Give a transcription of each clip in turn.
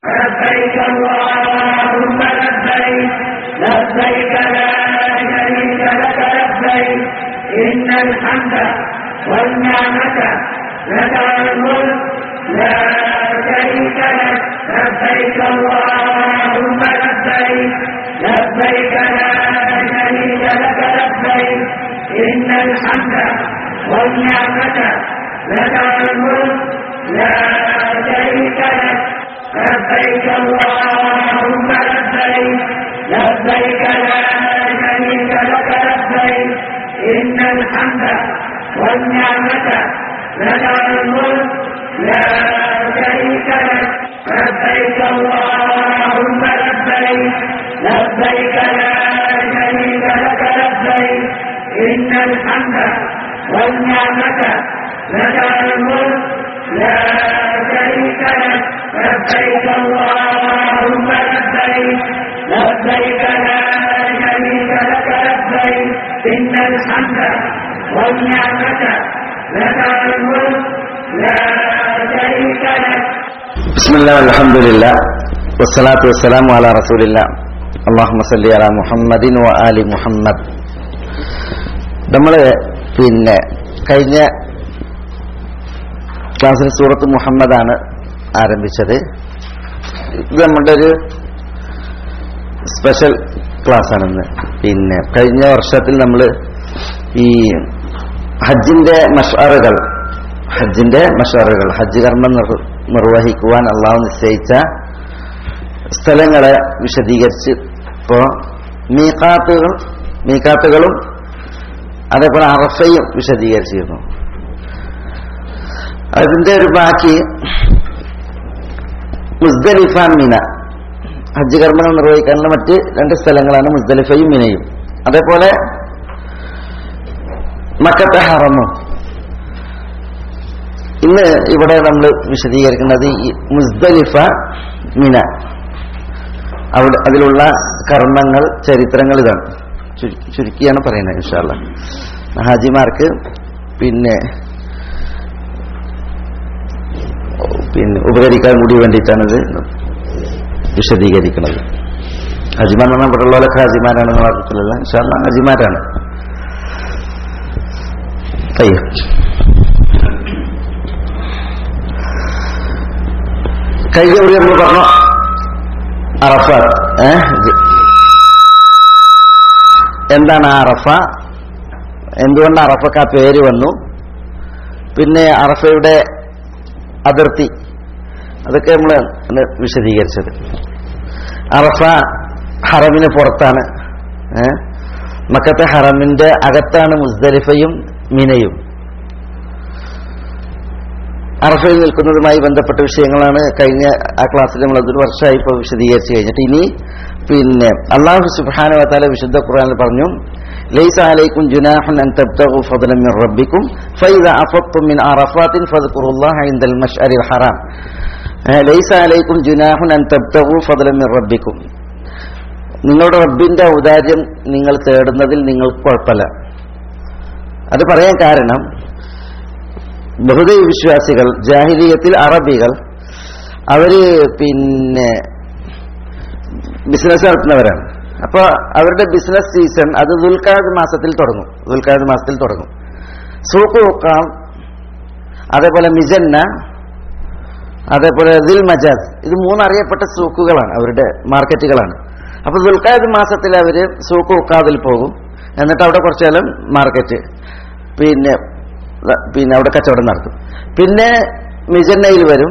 لبيك اللهم لبيك لبيك لا شريك لك لبيك إن الحمد والنعمة لك الملك لا شريك لك لبيك اللهم لبيك لبيك لا شريك لك لبيك إن الحمد والنعمة لك الملك لا شريك لك لبيك اللهم لبيك لبيك لا شريك لك لبيك إن الحمد والنعمة لك الملك لا شريك لك لبيك اللهم لبيك لبيك لا شريك لك لبيك إن الحمد والنعمة لك الملك لا شريك لك لبيك اللهم لبيك لبيك لا شريك لك لبيك إن الحمد والنعمة لك الملك لا شريك لك بسم الله والحمد لله والصلاة والسلام على رسول الله اللهم صل على മുഹമ്മദ് وآل മുഹമ്മദ് നമ്മൾ പിന്നെ കഴിഞ്ഞ ക്ലാസ്സിൽ സൂറത്ത് മുഹമ്മദാണ് ആരംഭിച്ചത് ഇത് നമ്മുടെ ഒരു സ്പെഷ്യൽ ക്ലാസ് ആണെന്ന് പിന്നെ കഴിഞ്ഞ വർഷത്തിൽ നമ്മൾ ഈ ഹജ്ജിന്റെ മഷാറുകൾ ഹജ്ജിന്റെ മഷാറുകൾ ഹജ്ജ് കർമ്മം നിർ- നിർവഹിക്കുവാൻ അള്ളാഹു നിശ്ചയിച്ച സ്ഥലങ്ങളെ വിശദീകരിച്ച് ഇപ്പോ മീക്കാത്തുകൾ മീക്കാത്തുകളും അതേപോലെ അറഫയും വിശദീകരിച്ചിരുന്നു അതിന്റെ ഒരു ബാക്കി മുസ്ദലിഫ മിന ഹജ്ജ് കർമ്മങ്ങൾ നിർവഹിക്കാനുള്ള മറ്റ് രണ്ട് സ്ഥലങ്ങളാണ് മുസ്ദലിഫയും മിനയും അതേപോലെ മക്കത്തെ ഹറമും ഇന്ന് ഇവിടെ നമ്മൾ വിശദീകരിക്കുന്നത് ഈ മുസ്ദലിഫ മിന അവിടെ അതിലുള്ള കർമ്മങ്ങൾ ചരിത്രങ്ങൾ ഇതാണ് ചുരു- ചുരുക്കിയാണ് പറയുന്നത് ഇൻഷാല്ല ഹാജിമാർക്ക് പിന്നെ പിന്നെ ഉപകരിക്കാൻ കൂടി വേണ്ടിയിട്ടാണ് ഇത് വിശദീകരിക്കുന്നത് ഹജിമാർ എന്ന് പറഞ്ഞാൽ ഇവിടെയുള്ളവരൊക്കെ ഹജിമാരാണെന്നുള്ള അർത്ഥത്തിലല്ല ഇൻഷാല്ല ഹജിമാരാണ് തയ്യ കഴിഞ്ഞ ഒരു നമ്മൾ പറഞ്ഞു അറഫ ഏ? ഇത് എന്താണ് ആ അറഫ എന്തുകൊണ്ട് അറഫക്ക് ആ പേര് വന്നു പിന്നെ അറഫയുടെ അതിർത്തി അതൊക്കെ നമ്മൾ അന്ന് വിശദീകരിച്ചത് അറഫ ഹറമിന് പുറത്താണ് ഏ? മക്കത്തെ ഹറമിന്റെ അകത്താണ് മുസ്ദലിഫയും മിനയും അറഫയിൽ നിൽക്കുന്നതുമായി ബന്ധപ്പെട്ട വിഷയങ്ങളാണ് കഴിഞ്ഞ ആ ക്ലാസ്സിൽ നമ്മൾ അതൊരു വർഷമായി ഇപ്പോൾ വിശദീകരിച്ച് കഴിഞ്ഞിട്ട് ഇനി പിന്നെ അള്ളാഹു സുബ്ഹാനഹു വതആല വിശുദ്ധ ഖുർആനിൽ പറഞ്ഞു ലൈസ അലൈക്കും ജുനാഹുൻ അൻ തബ്തഗു ഫദ്ലൻ മിൻ റബ്ബിക്കും ഫൈദ അഫത്തും മിൻ അറഫാത്തിൻ ഫദ്കുറുല്ലാഹ ഇൻദൽ മശ്അരിൽ ഹറാം ഏ, ലൈസ അലൈക്കും ജുനാഹുൻ അൻ തബ്തഗു ഫദ്ലൻ മിൻ റബ്ബിക്കും നിങ്ങളുടെ റബ്ബിന്റെ ഔദാര്യം നിങ്ങൾ തേടുന്നതിൽ നിങ്ങൾക്ക് കുഴപ്പമില്ല അത് പറയാൻ കാരണം ബഹുദൈവ വിശ്വാസികൾ ജാഹിലിയത്തിൽ അറബികൾ അവര് പിന്നെ ബിസിനസ് നടത്തുന്നവരാണ് അപ്പൊ അവരുടെ ബിസിനസ് സീസൺ അത് ദുൽഖാദ് മാസത്തിൽ തുടങ്ങും ദുൽഖാദ് മാസത്തിൽ തുടങ്ങും സൂക്ക് ഉക്കാം അതേപോലെ മിജന്ന അതേപോലെ ദിൽ മജാസ് ഇത് മൂന്ന് അറിയപ്പെട്ട സൂക്കുകളാണ് അവരുടെ മാർക്കറ്റുകളാണ് അപ്പൊ ദുൽഖാദ് മാസത്തിൽ അവര് സൂക്ക് ഉക്കാദിൽ പോകും എന്നിട്ട് അവിടെ കുറച്ചു കാലം മാർക്കറ്റ് പിന്നെ പിന്നെ അവിടെ കച്ചവടം നടത്തും പിന്നെ മിജന്നയിൽ വരും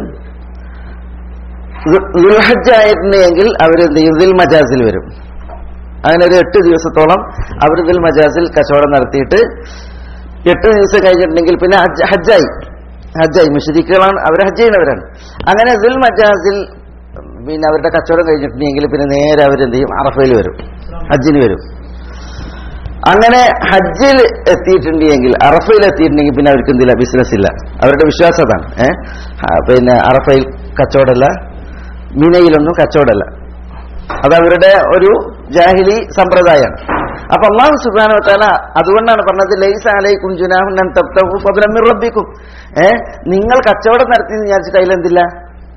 ദുൽഹജ്ജ് ആയിട്ടുണ്ടെങ്കിൽ അവർ എന്ത് ചെയ്യും ദിൽ മജാസിൽ വരും അങ്ങനെ ഒരു എട്ട് ദിവസത്തോളം അവർ ദിൽ മജാസിൽ കച്ചവടം നടത്തിയിട്ട് എട്ട് ദിവസം കഴിഞ്ഞിട്ടുണ്ടെങ്കിൽ പിന്നെ ഹജ്ജ് ഹജ്ജായി ഹജ്ജായി മുഷരിക്കുകളാണ് അവർ ഹജ്ജ് ചെയ്യുന്നവരാണ് അങ്ങനെ ദിൽ മജാസിൽ പിന്നെ അവരുടെ കച്ചവടം കഴിഞ്ഞിട്ടുണ്ടെങ്കിൽ പിന്നെ നേരെ അവരെന്ത് ചെയ്യും അറഫയിൽ വരും ഹജ്ജിന് വരും അങ്ങനെ ഹജ്ജിൽ എത്തിയിട്ടുണ്ടെങ്കിൽ അറഫയിൽ എത്തിയിട്ടുണ്ടെങ്കിൽ പിന്നെ അവർക്ക് എന്തില്ല ബിസിനസ് ഇല്ല അവരുടെ വിശ്വാസം അതാണ് ഏഹ് പിന്നെ അറഫയിൽ കച്ചവടമല്ല മിനയിലൊന്നും കച്ചവടമല്ല അത് അവരുടെ ഒരു ജാഹിലി സമ്പ്രദായമാണ് അപ്പൊ അള്ളാഹു സുബാന താല അതുകൊണ്ടാണ് പറഞ്ഞത് ലൈസ അലൈക്കും ജുനാഹുൻ തബ്തഹു ഫദ്ലൻ മിൻ റബ്ബിക്കും ഏ നിങ്ങൾ കച്ചവടം നടത്തി എന്ന് വിചാരിച്ചിട്ട് അതിലെന്തില്ല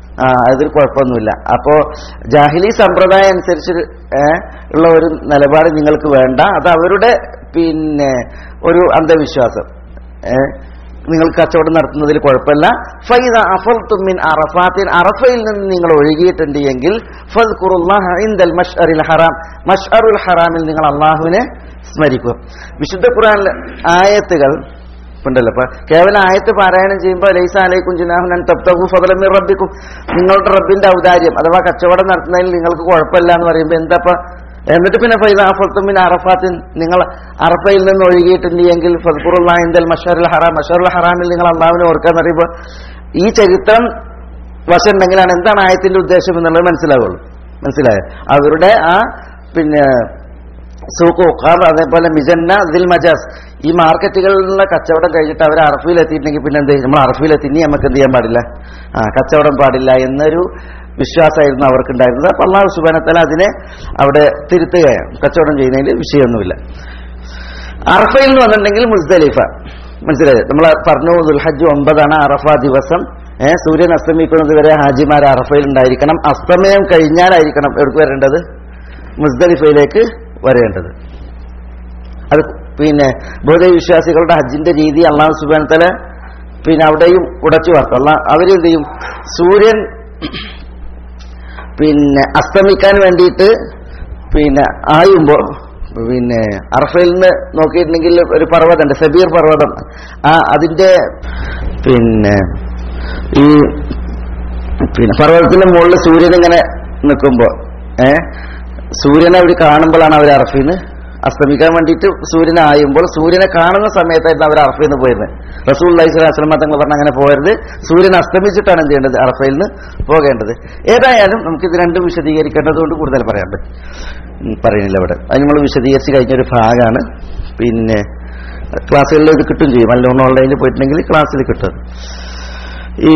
ആ അതിൽ കുഴപ്പമൊന്നുമില്ല അപ്പോ ജാഹിലി സമ്പ്രദായം അനുസരിച്ച് ഏ, ഉള്ള ഒരു നിലപാട് നിങ്ങൾക്ക് വേണ്ട അത് അവരുടെ പിന്നെ ഒരു അന്ധവിശ്വാസം ഏ, നിങ്ങൾ കച്ചവടം നടത്തുന്നതിൽ കുഴപ്പമില്ല ഫൈദ അഫൽതും മിൻ അറഫാത്തിൻ അറഫയിൽ നിന്ന് നിങ്ങൾ ഒഴുകിയിട്ടുണ്ട് എങ്കിൽ ഫദ്കുറുല്ലാഹ ഇൻദൽ മഷ്അറിൽ ഹറാം മഷ്അറുൽ ഹറാമിൽ നിങ്ങൾ അള്ളാഹുവിനെ സ്മരിക്കുക വിശുദ്ധ ഖുർആനിലെ ആയത്തുകൾ ഉണ്ടല്ലോ അപ്പൊ കേവലം ആയത്ത് പാരായണം ചെയ്യുമ്പോൾ ലൈസ അലൈക്കും ജുനാഹുൻ തബ്തഹു ഫضലം റബ്ബിക്കും നിങ്ങളുടെ റബ്ബിന്റെ ഔദാര്യം അഥവാ കച്ചവടം നടത്തുന്നതിൽ നിങ്ങൾക്ക് കുഴപ്പമില്ല എന്ന് പറയുമ്പോൾ എന്താ എന്നിട്ട് പിന്നെ ഫൈദ അഫൽത്തുമിൻ അറഫാത്തിൻ നിങ്ങൾ അറഫയിൽ നിന്ന് ഒഴുകിയിട്ടുണ്ട് എങ്കിൽ ഫദ്ഖുറുല്ലാ ഇന്ദൽ മഷറുൽ ഹറാം മഷറുൽ ഹറാമിൽ നിങ്ങൾ അള്ളാഹുവിനെ ഓർക്കാന്ന് പറയുമ്പോൾ ഈ ചരിത്രം വശമുണ്ടെങ്കിലാണ് എന്താണ് ആയത്തിന്റെ ഉദ്ദേശം എന്നുള്ളത് മനസ്സിലാവുള്ളൂ മനസ്സിലായോ അവരുടെ ആ പിന്നെ സൂഖ് ഉഖാർ അതേപോലെ മിജന്ന ദിൽ മജാസ് ഈ മാർക്കറ്റുകളിലുള്ള കച്ചവടം കഴിഞ്ഞിട്ട് അവർ അറഫിൽ എത്തിയിട്ടുണ്ടെങ്കിൽ പിന്നെ എന്ത് ചെയ്യും? നമ്മൾ അറഫിൽ എത്തി ഇനി നമുക്ക് എന്ത് ചെയ്യാൻ പാടില്ല ആ കച്ചവടം പാടില്ല എന്നൊരു വിശ്വാസമായിരുന്നു അവർക്കുണ്ടായിരുന്നത് അപ്പൊ അള്ളാഹു സുബാനത്തല അതിനെ അവിടെ തിരുത്തുകയാണ് കച്ചവടം ചെയ്യുന്നതിൽ വിഷയമൊന്നുമില്ല അറഫയിൽ നിന്ന് വന്നിട്ടുണ്ടെങ്കിൽ മുസ്ദലിഫ മനസ്സിലായത് നമ്മൾ പറഞ്ഞു ദുൽഹജ്ജ് ഒമ്പതാണ് അറഫ ദിവസം ഏഹ് സൂര്യൻ അസ്തമിക്കുന്നത് വരെ ഹാജിമാർ അറഫയിൽ ഉണ്ടായിരിക്കണം അസ്തമയം കഴിഞ്ഞാലായിരിക്കണം എവിടേക്ക് വരേണ്ടത് മുസ്ദലിഫയിലേക്ക് വരേണ്ടത് അത് പിന്നെ ബോധ വിശ്വാസികളുടെ ഹജ്ജിന്റെ രീതി അള്ളാഹു സുബാൻ തല പിന്നെ അവിടെയും ഉടച്ചു വാർത്ത അല്ല അവരെന്ത് ചെയ്യും സൂര്യൻ പിന്നെ അസ്തമിക്കാൻ വേണ്ടിയിട്ട് പിന്നെ ആയുമ്പോ പിന്നെ അറഫയിൽ നിന്ന് നോക്കിയിട്ടുണ്ടെങ്കിൽ ഒരു പർവ്വതമുണ്ട് സബീർ പർവ്വതം ആ അതിന്റെ പിന്നെ ഈ പിന്നെ പർവ്വതത്തിന്റെ മുകളിൽ സൂര്യൻ ഇങ്ങനെ നിൽക്കുമ്പോ ഏ സൂര്യനെ അവർ കാണുമ്പോഴാണ് അവർ അറഫിന്ന് അസ്തമിക്കാൻ വേണ്ടിയിട്ട് സൂര്യനെ ആയുമ്പോൾ സൂര്യനെ കാണുന്ന സമയത്തായിരുന്നു അവർ അറഫയിൽ നിന്ന് പോയിരുന്നത് റസൂൽ അലൈഹി സ്വലാസ്ലം തങ്ങൾ പറഞ്ഞ അങ്ങനെ പോകരുത് സൂര്യൻ അസ്തമിച്ചിട്ടാണ് എന്ത് ചെയ്യേണ്ടത് അറഫയിൽ നിന്ന് പോകേണ്ടത് ഏതായാലും നമുക്കിത് രണ്ടും വിശദീകരിക്കേണ്ടതുകൊണ്ട് കൂടുതൽ പറയാൻ പറ്റും ഉം, പറയുന്നില്ല ഇവിടെ അത് നമ്മൾ വിശദീകരിച്ച് കഴിഞ്ഞൊരു ഭാഗമാണ് പിന്നെ ക്ലാസ്സുകളിൽ ഇത് കിട്ടും ചെയ്യും അല്ലോണം ഓൺലൈനിൽ പോയിട്ടുണ്ടെങ്കിൽ ക്ലാസ്സിൽ കിട്ടും ഈ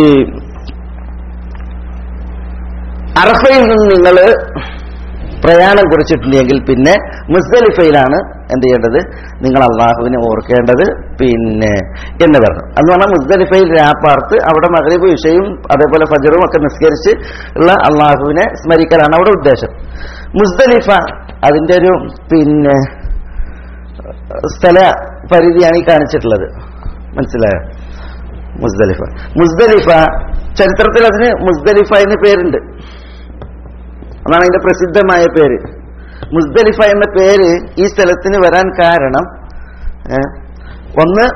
അറഫയിൽ നിന്ന് നിങ്ങൾ പ്രയാണം കുറിച്ചിട്ടുണ്ടെങ്കിൽ പിന്നെ മുസ്ദലിഫയിലാണ് എന്ത് ചെയ്യേണ്ടത് നിങ്ങൾ അള്ളാഹുവിനെ ഓർക്കേണ്ടത് പിന്നെ എന്ന് പറഞ്ഞു എന്ന് പറഞ്ഞാൽ മുസ്ദലിഫയിൽ രാപ്പാർത്ത് അവിടെ മകരീബ് വിഷയും അതേപോലെ ഫജറും ഒക്കെ നിസ്കരിച്ച് ഉള്ള അള്ളാഹുവിനെ സ്മരിക്കലാണ് അവിടെ ഉദ്ദേശം മുസ്ദലിഫ അതിന്റെ ഒരു പിന്നെ സ്ഥല പരിധിയാണ് ഈ കാണിച്ചിട്ടുള്ളത് മനസ്സിലായോ മുസ്ദലിഫ മുസ്ദലിഫ ചരിത്രത്തിൽ അതിന് മുസ്ദലിഫ എന്ന് പേരുണ്ട് അതാണ് അതിന്റെ പ്രസിദ്ധമായ പേര് മുസ്ദലിഫ എന്ന പേര് ഈ സ്ഥലത്തിന് വരാൻ കാരണം ഏ, ഒന്ന്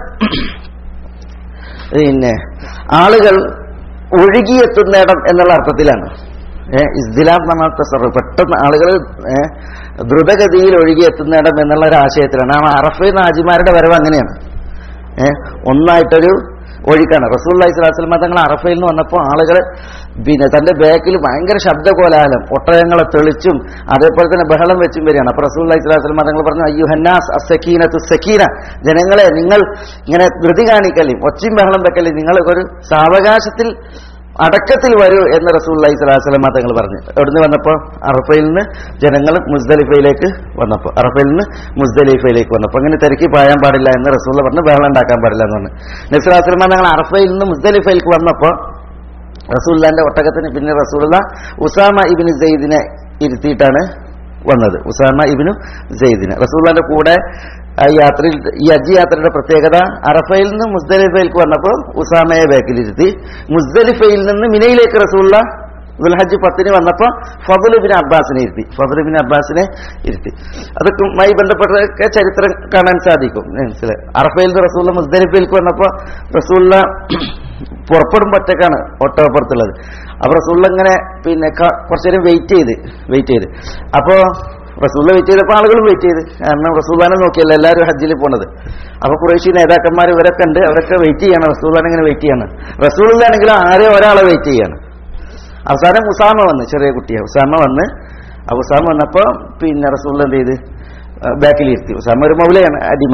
പിന്നെ ആളുകൾ ഒഴുകിയെത്തുന്നിടം എന്നുള്ള അർത്ഥത്തിലാണ് ഏഹ് ഇസ്ദിലാം എന്ന് പറഞ്ഞ തസറഫ് പെട്ടെന്ന് ആളുകൾ ഏഹ് ദ്രുതഗതിയിൽ ഒഴുകിയെത്തുന്നിടം എന്നുള്ള ഒരു ആശയത്തിലാണ് ആ അറഫയിൽ നാജിമാരുടെ വരവ് അങ്ങനെയാണ് ഏഹ് ഒന്നായിട്ടൊരു ഒഴുക്കാണ് റസൂല്ലി സ്വലാസ്ലമ തങ്ങൾ അറഫയിൽ നിന്ന് വന്നപ്പോൾ ആളുകൾ പിന്നെ തന്റെ ബാക്കിൽ ഭയങ്കര ശബ്ദകോലാഹലം ഒട്ടകങ്ങളെ തെളിച്ചും അതേപോലെ തന്നെ ബഹളം വെച്ചും വരികയാണ് അപ്പൊ റസൂല്ലി സ്വലാസ്ലമ തങ്ങൾ പറഞ്ഞു അയ്യുഹന്നാസ് അസക്കീനത്തു സക്കീന ജനങ്ങളെ നിങ്ങൾ ഇങ്ങനെ ധൃതി കാണിക്കല്ലേ ഒച്ചയും ബഹളം വെക്കല്ലേ നിങ്ങൾ ഒരു സാവകാശത്തിൽ അടക്കത്തിൽ വരൂ എന്ന് റസൂല്ലി സ്വലാസ്ലമ തങ്ങൾ പറഞ്ഞു എവിടുന്ന് വന്നപ്പോൾ അറഫയിൽ നിന്ന് ജനങ്ങൾ മുസ്ദലിഫയിലേക്ക് വന്നപ്പോൾ അറഫയിൽ നിന്ന് മുസ്ദലിഫയിലേക്ക് വന്നപ്പോൾ അങ്ങനെ തിരക്കി പായാൻ പാടില്ല എന്ന് റസൂള്ള പറഞ്ഞു ബഹളം ഉണ്ടാക്കാൻ പാടില്ല എന്ന് പറഞ്ഞു നസ്ലാസ്ലമ തങ്ങൾ അറഫയിൽ നിന്ന് മുസ്ദലിഫയിലേക്ക് വന്നപ്പോൾ റസൂല്ലാന്റെ ഒട്ടകത്തിന് പിന്നെ റസൂള്ള ഉസാമ ഇബിന് സെയ്ദിനെ ഇരുത്തിയിട്ടാണ് വന്നത് ഉസാമ ഇബിനു സെയ്ദിന് റസൂല്ലാന്റെ കൂടെ ആ യാത്രയിൽ ഈ ഹജ്ജ് യാത്രയുടെ പ്രത്യേകത അറഫയിൽ നിന്ന് മുസ്ദലിഫയിലേക്ക് വന്നപ്പോൾ ഉസാമയെ ബാക്കിലിരുത്തി മുസ്ദലിഫയിൽ നിന്ന് മിനയിലേക്ക് റസൂള്ള ദുൽഹജ്ജ് പത്തിന് വന്നപ്പോൾ ഫതുലുബിൻ അബ്ബാസിനെ ഇരുത്തി ഫതുലുബിൻ അബ്ബാസിനെ ഇരുത്തി അതൊക്കെയുമായി ബന്ധപ്പെട്ടൊക്കെ ചരിത്രം കാണാൻ സാധിക്കും മനസ്സിലായി അറഫയിൽ നിന്ന് റസൂള്ള മുസ്ദലിഫയിലേക്ക് വന്നപ്പോൾ റസൂള്ള പുറപ്പെടും ഒറ്റക്കാണ് ഒട്ടകപ്പുറത്തുള്ളത് അപ്പൊ റസൂള്ള ഇങ്ങനെ പിന്നെ ക- കുറച്ച് നേരം വെയിറ്റ് ചെയ്ത് വെയിറ്റ് ചെയ്ത് അപ്പോ റസൂള്ള വെയിറ്റ് ചെയ്തപ്പോൾ ആളുകളും വെയിറ്റ് ചെയ്ത് കാരണം റസൂല്ലാനെ നോക്കിയല്ല എല്ലാവരും ഹജ്ജിൽ പോണത് അപ്പൊ കുറേശ്ശി നേതാക്കന്മാർ ഇവരൊക്കെ ഉണ്ട് അവരൊക്കെ വെയിറ്റ് ചെയ്യാണ് റസൂല്ലാനെ ഇങ്ങനെ വെയിറ്റ് ചെയ്യാണ് റസൂള്ളാണെങ്കിൽ ആരെ ഒരാളെ വെയിറ്റ് ചെയ്യാണ് അവസാനം ഉസാമ വന്ന് ചെറിയ കുട്ടിയെ ഉസാമ വന്ന് ആ ഉസാമ വന്നപ്പോ പിന്നെ റസൂള്ള എന്ത് ചെയ്ത് ബാക്കിലിരുത്തി ഉസാമ ഒരു മൗലയാണ് അടിമ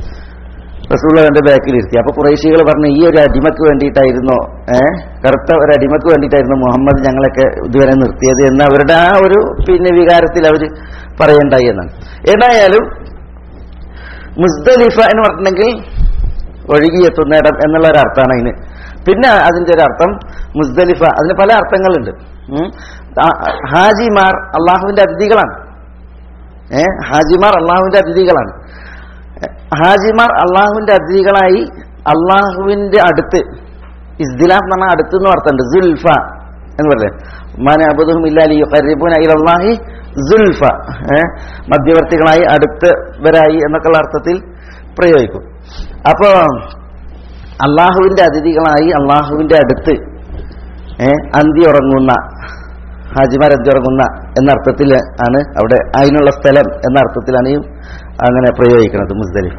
റസൂള്ള എന്റെ ബാക്കിലിരുത്തി അപ്പൊ കുറേശികൾ പറഞ്ഞു ഈ ഒരു അടിമക്ക് വേണ്ടിയിട്ടായിരുന്നോ ഏഹ് കറുത്ത ഒരു അടിമക്ക് വേണ്ടിയിട്ടായിരുന്നു മുഹമ്മദ് ഞങ്ങളൊക്കെ ഇതുവരെ നിർത്തിയത് എന്ന് അവരുടെ ആ ഒരു പിന്നെ വികാരത്തിൽ അവർ പറയണ്ടായി എന്നാണ് ഏതായാലും മുസ്ദലിഫ എന്ന് പറഞ്ഞിട്ടുണ്ടെങ്കിൽ ഒഴുകിയെത്തുന്ന ഇടം എന്നുള്ള ഒരു അർത്ഥമാണ് അതിന് പിന്നെ അതിന്റെ ഒരു അർത്ഥം മുസ്ദലിഫ അതിന് പല അർത്ഥങ്ങളുണ്ട് ഉം. ആ- ഹാജിമാർ അള്ളാഹുവിന്റെ അതിഥികളാണ് ഏ ഹാജിമാർ അള്ളാഹുവിന്റെ അതിഥികളാണ് ഏ, ഹാജിമാർ അള്ളാഹുവിന്റെ അതിഥികളായി അള്ളാഹുവിന്റെ അടുത്ത് ഇസ്ദിലാഫ് എന്ന് പറഞ്ഞാൽ അടുത്ത് എന്ന് അർത്ഥമുണ്ട് സുൽഫ എന്ന് പറയേ മാന അബുദുഹും ഇല്ലാലി ഖരീബൂന ഇലല്ലാഹി സുൽഫ ഏ, മധ്യവർത്തികളായി അടുത്തവരായി എന്നൊക്കെയുള്ള അർത്ഥത്തിൽ പ്രയോഗിക്കും അപ്പോ അള്ളാഹുവിന്റെ അതിഥികളായി അള്ളാഹുവിന്റെ അടുത്ത് ഏ, അന്തി ഉറങ്ങുന്ന ഹാജിമാർ അന്തി ഉറങ്ങുന്ന എന്ന അർത്ഥത്തിൽ ആണ് അവിടെ അതിനുള്ള സ്ഥലം എന്ന അർത്ഥത്തിലാണ് ഈ അങ്ങനെ പ്രയോഗിക്കുന്നത് മുസ്ദലിഫ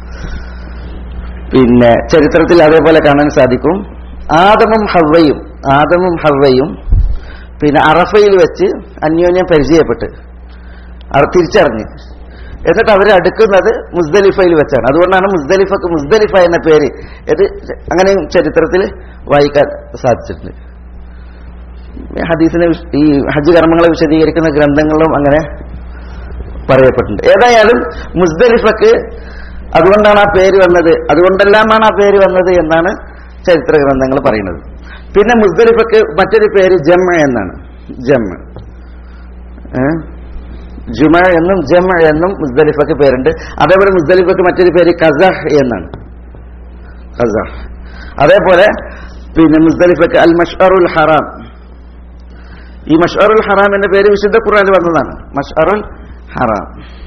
പിന്നെ ചരിത്രത്തിൽ അതേപോലെ കാണാൻ സാധിക്കും ആദമും ഹവ്വയും ആദമും ഹവ്വയും പിന്നെ അറഫയിൽ വെച്ച് അന്യോന്യം പരിചയപ്പെട്ട് അവർ തിരിച്ചറിഞ്ഞ് എന്നിട്ട് അവർ അടുക്കുന്നത് മുസ്ദലിഫയിൽ വെച്ചാണ് അതുകൊണ്ടാണ് മുസ്ദലിഫക്ക് മുസ്ദലിഫ എന്ന പേര് ഇത് അങ്ങനെയും ചരിത്രത്തിൽ വായിക്കാൻ സാധിച്ചിട്ടുണ്ട് ഹദീസിനെ വിശ- ഈ ഹജ്ജ് കർമ്മങ്ങളെ വിശദീകരിക്കുന്ന ഗ്രന്ഥങ്ങളിലും അങ്ങനെ പറയപ്പെട്ടിട്ടുണ്ട് ഏതായാലും മുസ്ദലിഫക്ക് അതുകൊണ്ടാണ് ആ പേര് വന്നത് അതുകൊണ്ടെല്ലാമാണ് ആ പേര് വന്നത് എന്നാണ് ചരിത്ര ഗ്രന്ഥങ്ങൾ പറയുന്നത് പിന്നെ മുസ്ദലിഫക്ക് മറ്റൊരു പേര് ജമ്മ എന്നാണ് ജമ്മ ഏ? ജുമ എന്നും ജമ എന്നും മുസ്ദലിഫക്ക് പേരുണ്ട് അതേപോലെ മുസ്ദലിഫക്ക് മറ്റൊരു പേര് കസഹ് എന്നാണ് കസഹ് അതേപോലെ പിന്നെ മുസ്ദലിഫക്ക് അൽ മഷ്അറുൽ ഹറാം ഈ മഷ്അറുൽ ഹറാം എന്ന പേര് വിശുദ്ധ ഖുർആനിൽ വന്നതാണ് മഷ്അറുൽ ഹറാം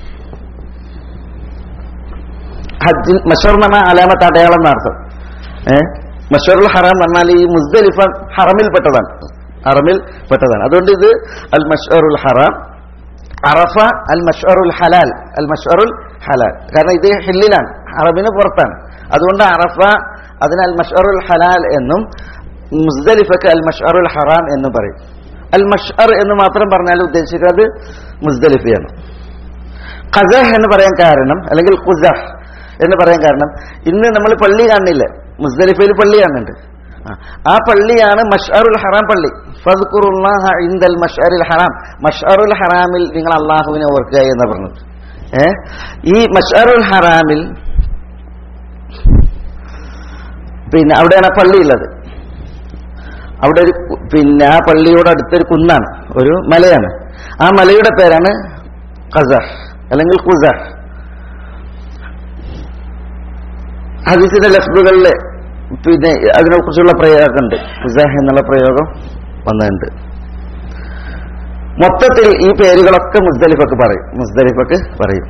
ഹജ്ജിൽ മഷർ എന്ന് പറഞ്ഞാൽ അലാമത്ത് അടയാളം എന്നർത്ഥം ഏഹ് മഷറുൽ ഹറാം എന്ന് പറഞ്ഞാൽ ഈ മുസ്ദലിഫ ഹറമിൽ പെട്ടതാണ് ഹറമിൽ പെട്ടതാണ് അതുകൊണ്ട് ഇത് അൽ മഷറുൽ ഹറാം അറഫ അൽ മഷറുൽ ഹലാൽ അൽ മഷറുൽ ഹലാൽ കാരണം ഇത് ഹില്ലിലാണ് ഹറമിന് പുറത്താണ് അതുകൊണ്ട് അറഫ അതിന് അൽ മഷറുൽ ഹലാൽ എന്നും മുസ്ദലിഫക്ക് അൽ മഷറുൽ ഹറാം എന്നും പറയും അൽ മഷർ എന്ന് മാത്രം പറഞ്ഞാൽ ഉദ്ദേശിക്കുന്നത് മുസ്ദലിഫയാണ് ഖസഹ് എന്ന് പറയാൻ കാരണം അല്ലെങ്കിൽ ഖുസഹ് എന്ന് പറയാൻ കാരണം ഇന്ന് നമ്മൾ പള്ളി കാണുന്നില്ലേ മുസ്ദലിഫയിൽ പള്ളി കാണുന്നുണ്ട് ആ, ആ പള്ളിയാണ് മഷ്അറുൽ ഹറാം പള്ളി ഫദ്കുറുല്ലാഹ ഇൻദൽ മഷ്അറുൽ ഹറാം മഷ്അറുൽ ഹറാമിൽ നിങ്ങൾ അള്ളാഹുവിനെ ഓർക്കുക എന്ന് പറഞ്ഞത് ഏ ഈ മഷ്അറുൽ ഹറാമിൽ പിന്നെ അവിടെയാണ് ആ പള്ളി ഉള്ളത് അവിടെ ഒരു കു- പിന്നെ ആ പള്ളിയോട് അടുത്തൊരു കുന്നാണ് ഒരു മലയാണ് ആ മലയുടെ പേരാണ് ഖസഹ് അല്ലെങ്കിൽ ഖുസഹ് ഹദീസിന്റെ ലഫ്ലുകളിൽ പിന്നെ അതിനെ കുറിച്ചുള്ള പ്രയോഗമുണ്ട് ഖുസഹ് എന്നുള്ള പ്രയോഗം വന്നിട്ടുണ്ട് മൊത്തത്തിൽ ഈ പേരുകളൊക്കെ മുസ്ദലിഫക്ക് പറയും മുസ്ദലിഫക്ക് പറയും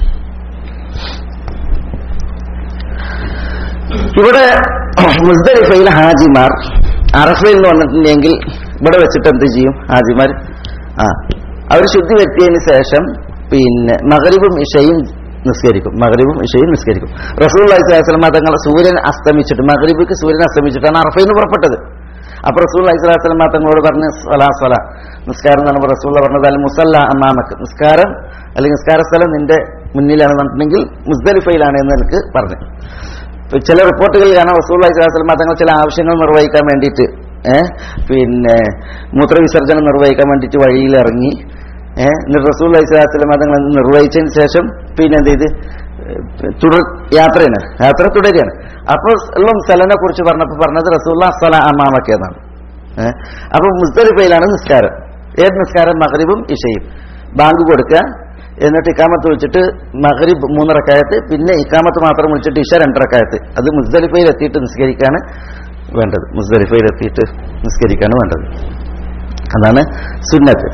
ഇവിടെ മുസ്ദലിഫയിൽ ഹാജിമാർ അറഫയിൽ നിന്ന് വന്നിട്ടുണ്ടെങ്കിൽ ഇവിടെ വെച്ചിട്ട് എന്ത് ചെയ്യും ഹാജിമാർ ആ അവർ ശുദ്ധി വരുത്തിയതിന് ശേഷം പിന്നെ മകരിബും ഇഷയും നിസ്കരിക്കും മകരിബും ഇഷയും നിസ്കരിക്കും റസൂൽ അലൈഹിസ്ലാം തങ്ങൾ സൂര്യൻ അസ്തമിച്ചിട്ട് മകരിബിക്ക് സൂര്യൻ അസ്തമിച്ചിട്ടാണ് അറഫയിൽ നിന്ന് പുറപ്പെട്ടത് അപ്പൊ റസൂൽ അലൈഹിസ്ലാം തങ്ങളോട് പറഞ്ഞ് സ്വലാ സ്വല നിസ്കാരം എന്ന് പറയുമ്പോൾ റസൂൽ പറഞ്ഞത് അൽ മുസല്ല അമ്മാമക്ക് നിസ്കാരം അല്ലെങ്കിൽ നിസ്കാര സ്ഥലം നിന്റെ മുന്നിലാണെന്ന് പറഞ്ഞിട്ടുണ്ടെങ്കിൽ മുസ്ദലിഫയിലാണ് എന്ന് എനിക്ക് പറഞ്ഞു ഇപ്പൊ ചില റിപ്പോർട്ടുകളിൽ കാണാം റസൂൽ അലൈഹിസ്ലാം തങ്ങൾ ചില ആവശ്യങ്ങൾ നിർവഹിക്കാൻ വേണ്ടിയിട്ട് ഏഹ് പിന്നെ മൂത്രവിസർജനം നിർവഹിക്കാൻ വേണ്ടിയിട്ട് വഴിയിൽ ഇറങ്ങി ഏഹ് എന്നിട്ട് റസൂൽ അലൈഹിസ്ലാം തങ്ങൾ നിർവഹിച്ചതിന് ശേഷം പിന്നെ എന്ത് ചെയ്ത് തുടർ യാത്രയാണ് യാത്ര തുടരുകയാണ് അപ്പോൾ എല്ലാം സ്ഥലനെ കുറിച്ച് പറഞ്ഞപ്പോൾ പറഞ്ഞത് റസൂല്ല സ്ഥല അമ്മാമക്ക് എന്നാണ് ഏഹ് അപ്പൊ മുസ്തലിഫയിലാണ് നിസ്കാരം ഏത് നിസ്കാരം മഹരിബും ഇഷയും ബാങ്ക് കൊടുക്കുക എന്നിട്ട് ഇക്കാമത്ത് വിളിച്ചിട്ട് മഹരിബ് മൂന്നിറക്കായത്ത് പിന്നെ ഇക്കാമത്ത് മാത്രം വിളിച്ചിട്ട് ഇഷ രണ്ടിറക്കായത്ത് അത് മുസ്ദലിഫയിൽ എത്തിയിട്ട് നിസ്കരിക്കാണ് വേണ്ടത് മുസ്ദലിഫയിൽ എത്തിയിട്ട് നിസ്കരിക്കാണ് വേണ്ടത് അതാണ് സുന്നത്ത്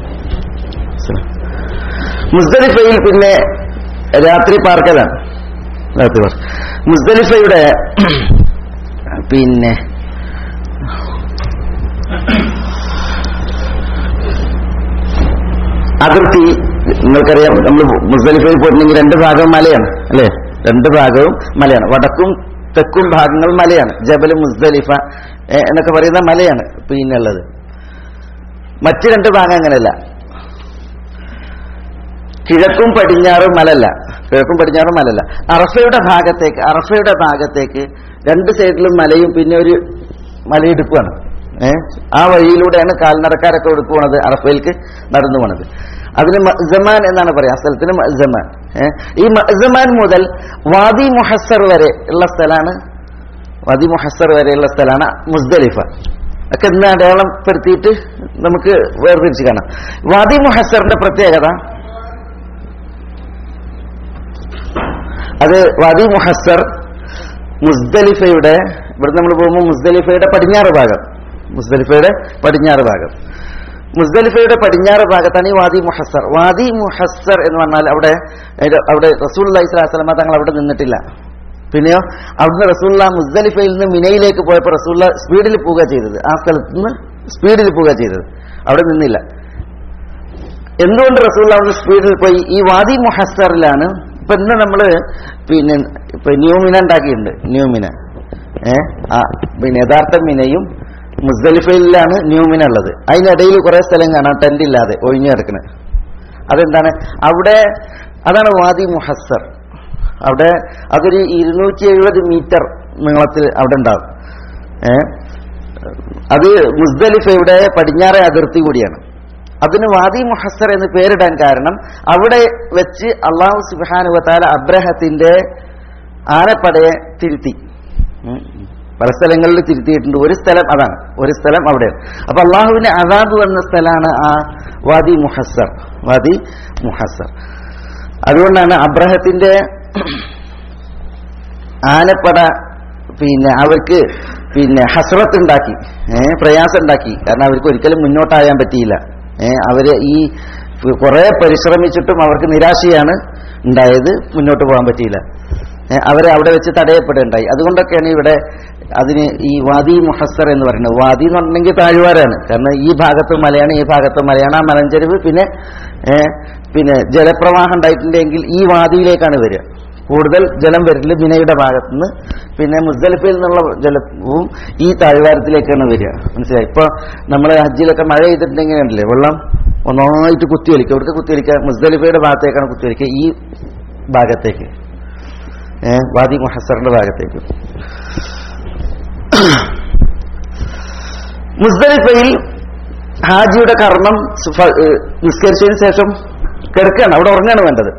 മുസ്ദലിഫയിൽ പിന്നെ രാത്രി പാർക്കലാണ് രാത്രി പാർക്ക് മുസ്ദലിഫയുടെ പിന്നെ അതിർത്തി നിങ്ങൾക്കറിയാം നമ്മൾ മുസ്ദലിഫയിൽ പോയിട്ടുണ്ടെങ്കിൽ രണ്ട് ഭാഗവും മലയാണ് അല്ലേ രണ്ട് ഭാഗവും മലയാണ് വടക്കും തെക്കും ഭാഗങ്ങൾ മലയാണ് ജബൽ മുസ്ദലിഫ ഏ, എന്നൊക്കെ പറയുന്ന മലയാണ് പിന്നെ ഉള്ളത് മറ്റ് രണ്ട് ഭാഗം അങ്ങനെയല്ല കിഴക്കും പടിഞ്ഞാറും മലല്ല കിഴക്കും പടിഞ്ഞാറും മലല്ല അറഫയുടെ ഭാഗത്തേക്ക് അറഫയുടെ ഭാഗത്തേക്ക് രണ്ട് സൈഡിലും മലയും പിന്നെ ഒരു മലയിടുപ്പാണ് ഏഹ് ആ വഴിയിലൂടെയാണ് കാൽനടക്കാരൊക്കെ എടുക്കു പോണത് അറഫയിലേക്ക് നടന്നു പോണത് അതിന് മഅ്സമാൻ എന്നാണ് പറയാ ആ സ്ഥലത്തിന് മഅ്സമാൻ ഏഹ് ഈ മഅ്സമാൻ മുതൽ വാദി മുഹസർ വരെ ഉള്ള സ്ഥലമാണ് വാദി മുഹസർ വരെയുള്ള സ്ഥലമാണ് മുസ്ദലിഫ ഒക്കെ ഇന്ന് അടയാളപ്പെടുത്തിയിട്ട് നമുക്ക് വേർതിരിച്ച് കാണാം വാദി മുഹസറിന്റെ പ്രത്യേകത അത് വാദി മുഹസർ മുസ്ദലിഫയുടെ ഇവിടെ നമ്മൾ പോകുമ്പോൾ മുസ്ദലിഫയുടെ പടിഞ്ഞാറ് ഭാഗം മുസ്ദലിഫയുടെ പടിഞ്ഞാറ് ഭാഗം മുസ്ദലിഫയുടെ പടിഞ്ഞാറ് ഭാഗത്താണ് ഈ വാദി മുഹസർ വാദി മുഹസർ എന്ന് പറഞ്ഞാൽ അവിടെ അവിടെ റസൂൽ അലൈഹി സ്വലാസ്ലമ തങ്ങൾ അവിടെ നിന്നിട്ടില്ല പിന്നെയോ അവിടുന്ന് റസൂല്ല മുസ്ദലിഫയിൽ നിന്ന് മിനയിലേക്ക് പോയപ്പോൾ റസൂല്ല സ്പീഡിൽ പോവുക ചെയ്തത് ആ സ്ഥലത്ത് നിന്ന് സ്പീഡിൽ പോവുക ചെയ്തത് അവിടെ നിന്നില്ല എന്തുകൊണ്ട് റസൂല്ല അവിടുന്ന് സ്പീഡിൽ പോയി ഈ വാദി മുഹസറിലാണ് ഇപ്പൊ ഇന്ന് നമ്മള് പിന്നെ ഇപ്പൊ ന്യൂമിന ഉണ്ടാക്കിയിട്ടുണ്ട് ന്യൂമിന ഏ ആ പിന്നെ യഥാർത്ഥ മിനയും മുസ്ദലിഫയിലാണ് ന്യൂമിന ഉള്ളത് അതിനിടയിൽ കുറെ സ്ഥലം കാണാം ടെന്റ് ഇല്ലാതെ ഒഴിഞ്ഞു കിടക്കണത് അതെന്താണ് അവിടെ അതാണ് വാദി മുഹസർ അവിടെ അതൊരു ഇരുന്നൂറ്റി എഴുപത് മീറ്റർ നീളത്തിൽ അവിടെ ഉണ്ടാവും ഏ അത് മുസ്ദലിഫയുടെ പടിഞ്ഞാറെ അതിർത്തി കൂടിയാണ് അതിന് വാദി മുഹസർ എന്ന് പേരിടാൻ കാരണം അവിടെ വെച്ച് അള്ളാഹു സുബാനുവത്താല അബ്രഹത്തിന്റെ ആനപ്പടയെ തിരുത്തി ഉം. പല സ്ഥലങ്ങളിൽ തിരുത്തിയിട്ടുണ്ട് ഒരു സ്ഥലം അതാണ് ഒരു സ്ഥലം അവിടെയാണ് അപ്പൊ അള്ളാഹുവിന്റെ അതാബ് വന്ന സ്ഥലമാണ് ആ വാദി മുഹസർ വാദി മുഹസർ അതുകൊണ്ടാണ് അബ്രഹത്തിന്റെ ആനപ്പട പിന്നെ അവർക്ക് പിന്നെ ഹസ്രത്ത് ഉണ്ടാക്കി ഏഹ് പ്രയാസം ഉണ്ടാക്കി കാരണം അവർക്ക് ഒരിക്കലും മുന്നോട്ടായാൻ പറ്റിയില്ല ഏഹ് അവര് ഈ കുറെ പരിശ്രമിച്ചിട്ടും അവർക്ക് നിരാശയാണ് ഉണ്ടായത് മുന്നോട്ട് പോകാൻ പറ്റിയില്ല ഏഹ് അവരെ അവിടെ വെച്ച് തടയപ്പെടുകയുണ്ടായി അതുകൊണ്ടൊക്കെയാണ് ഇവിടെ അതിന് ഈ വാദി മുഹസർ എന്ന് പറയുന്നത് വാദി എന്ന് പറഞ്ഞിട്ടുണ്ടെങ്കിൽ താഴ്വാരാണ് കാരണം ഈ ഭാഗത്ത് മലയാണ് ഈ ഭാഗത്ത് മലയാണ് ആ മലഞ്ചെരുവ് പിന്നെ ഏഹ് പിന്നെ ജലപ്രവാഹം ഉണ്ടായിട്ടുണ്ടെങ്കിൽ ഈ വാദിയിലേക്കാണ് വരിക കൂടുതൽ ജലം വരില്ല ബിനയുടെ ഭാഗത്തുനിന്ന് പിന്നെ മുസ്ദലിഫയിൽ നിന്നുള്ള ജലവും ഈ താഴ്വാരത്തിലേക്കാണ് വരിക മനസ്സിലായി ഇപ്പൊ നമ്മൾ ഹജ്ജിലൊക്കെ മഴ ചെയ്തിട്ടുണ്ടെങ്കിൽ കണ്ടില്ലേ വെള്ളം ഒന്നായിട്ട് കുത്തിയൊലിക്കുക ഇവിടുത്തെ കുത്തിയൊലിക്കുക മുസ്ദലിഫയുടെ ഭാഗത്തേക്കാണ് കുത്തിയൊലിക്കുക ഈ ഭാഗത്തേക്ക് ഏഹ് വാദി മുഹസറിന്റെ ഭാഗത്തേക്ക് മുസ്ദലിഫയിൽ ഹാജിയുടെ കർണം സുഫ- ഏഹ് നിസ്കരിച്ചതിന് ശേഷം കിടക്കുകയാണ് അവിടെ ഉറങ്ങാണ് വേണ്ടത്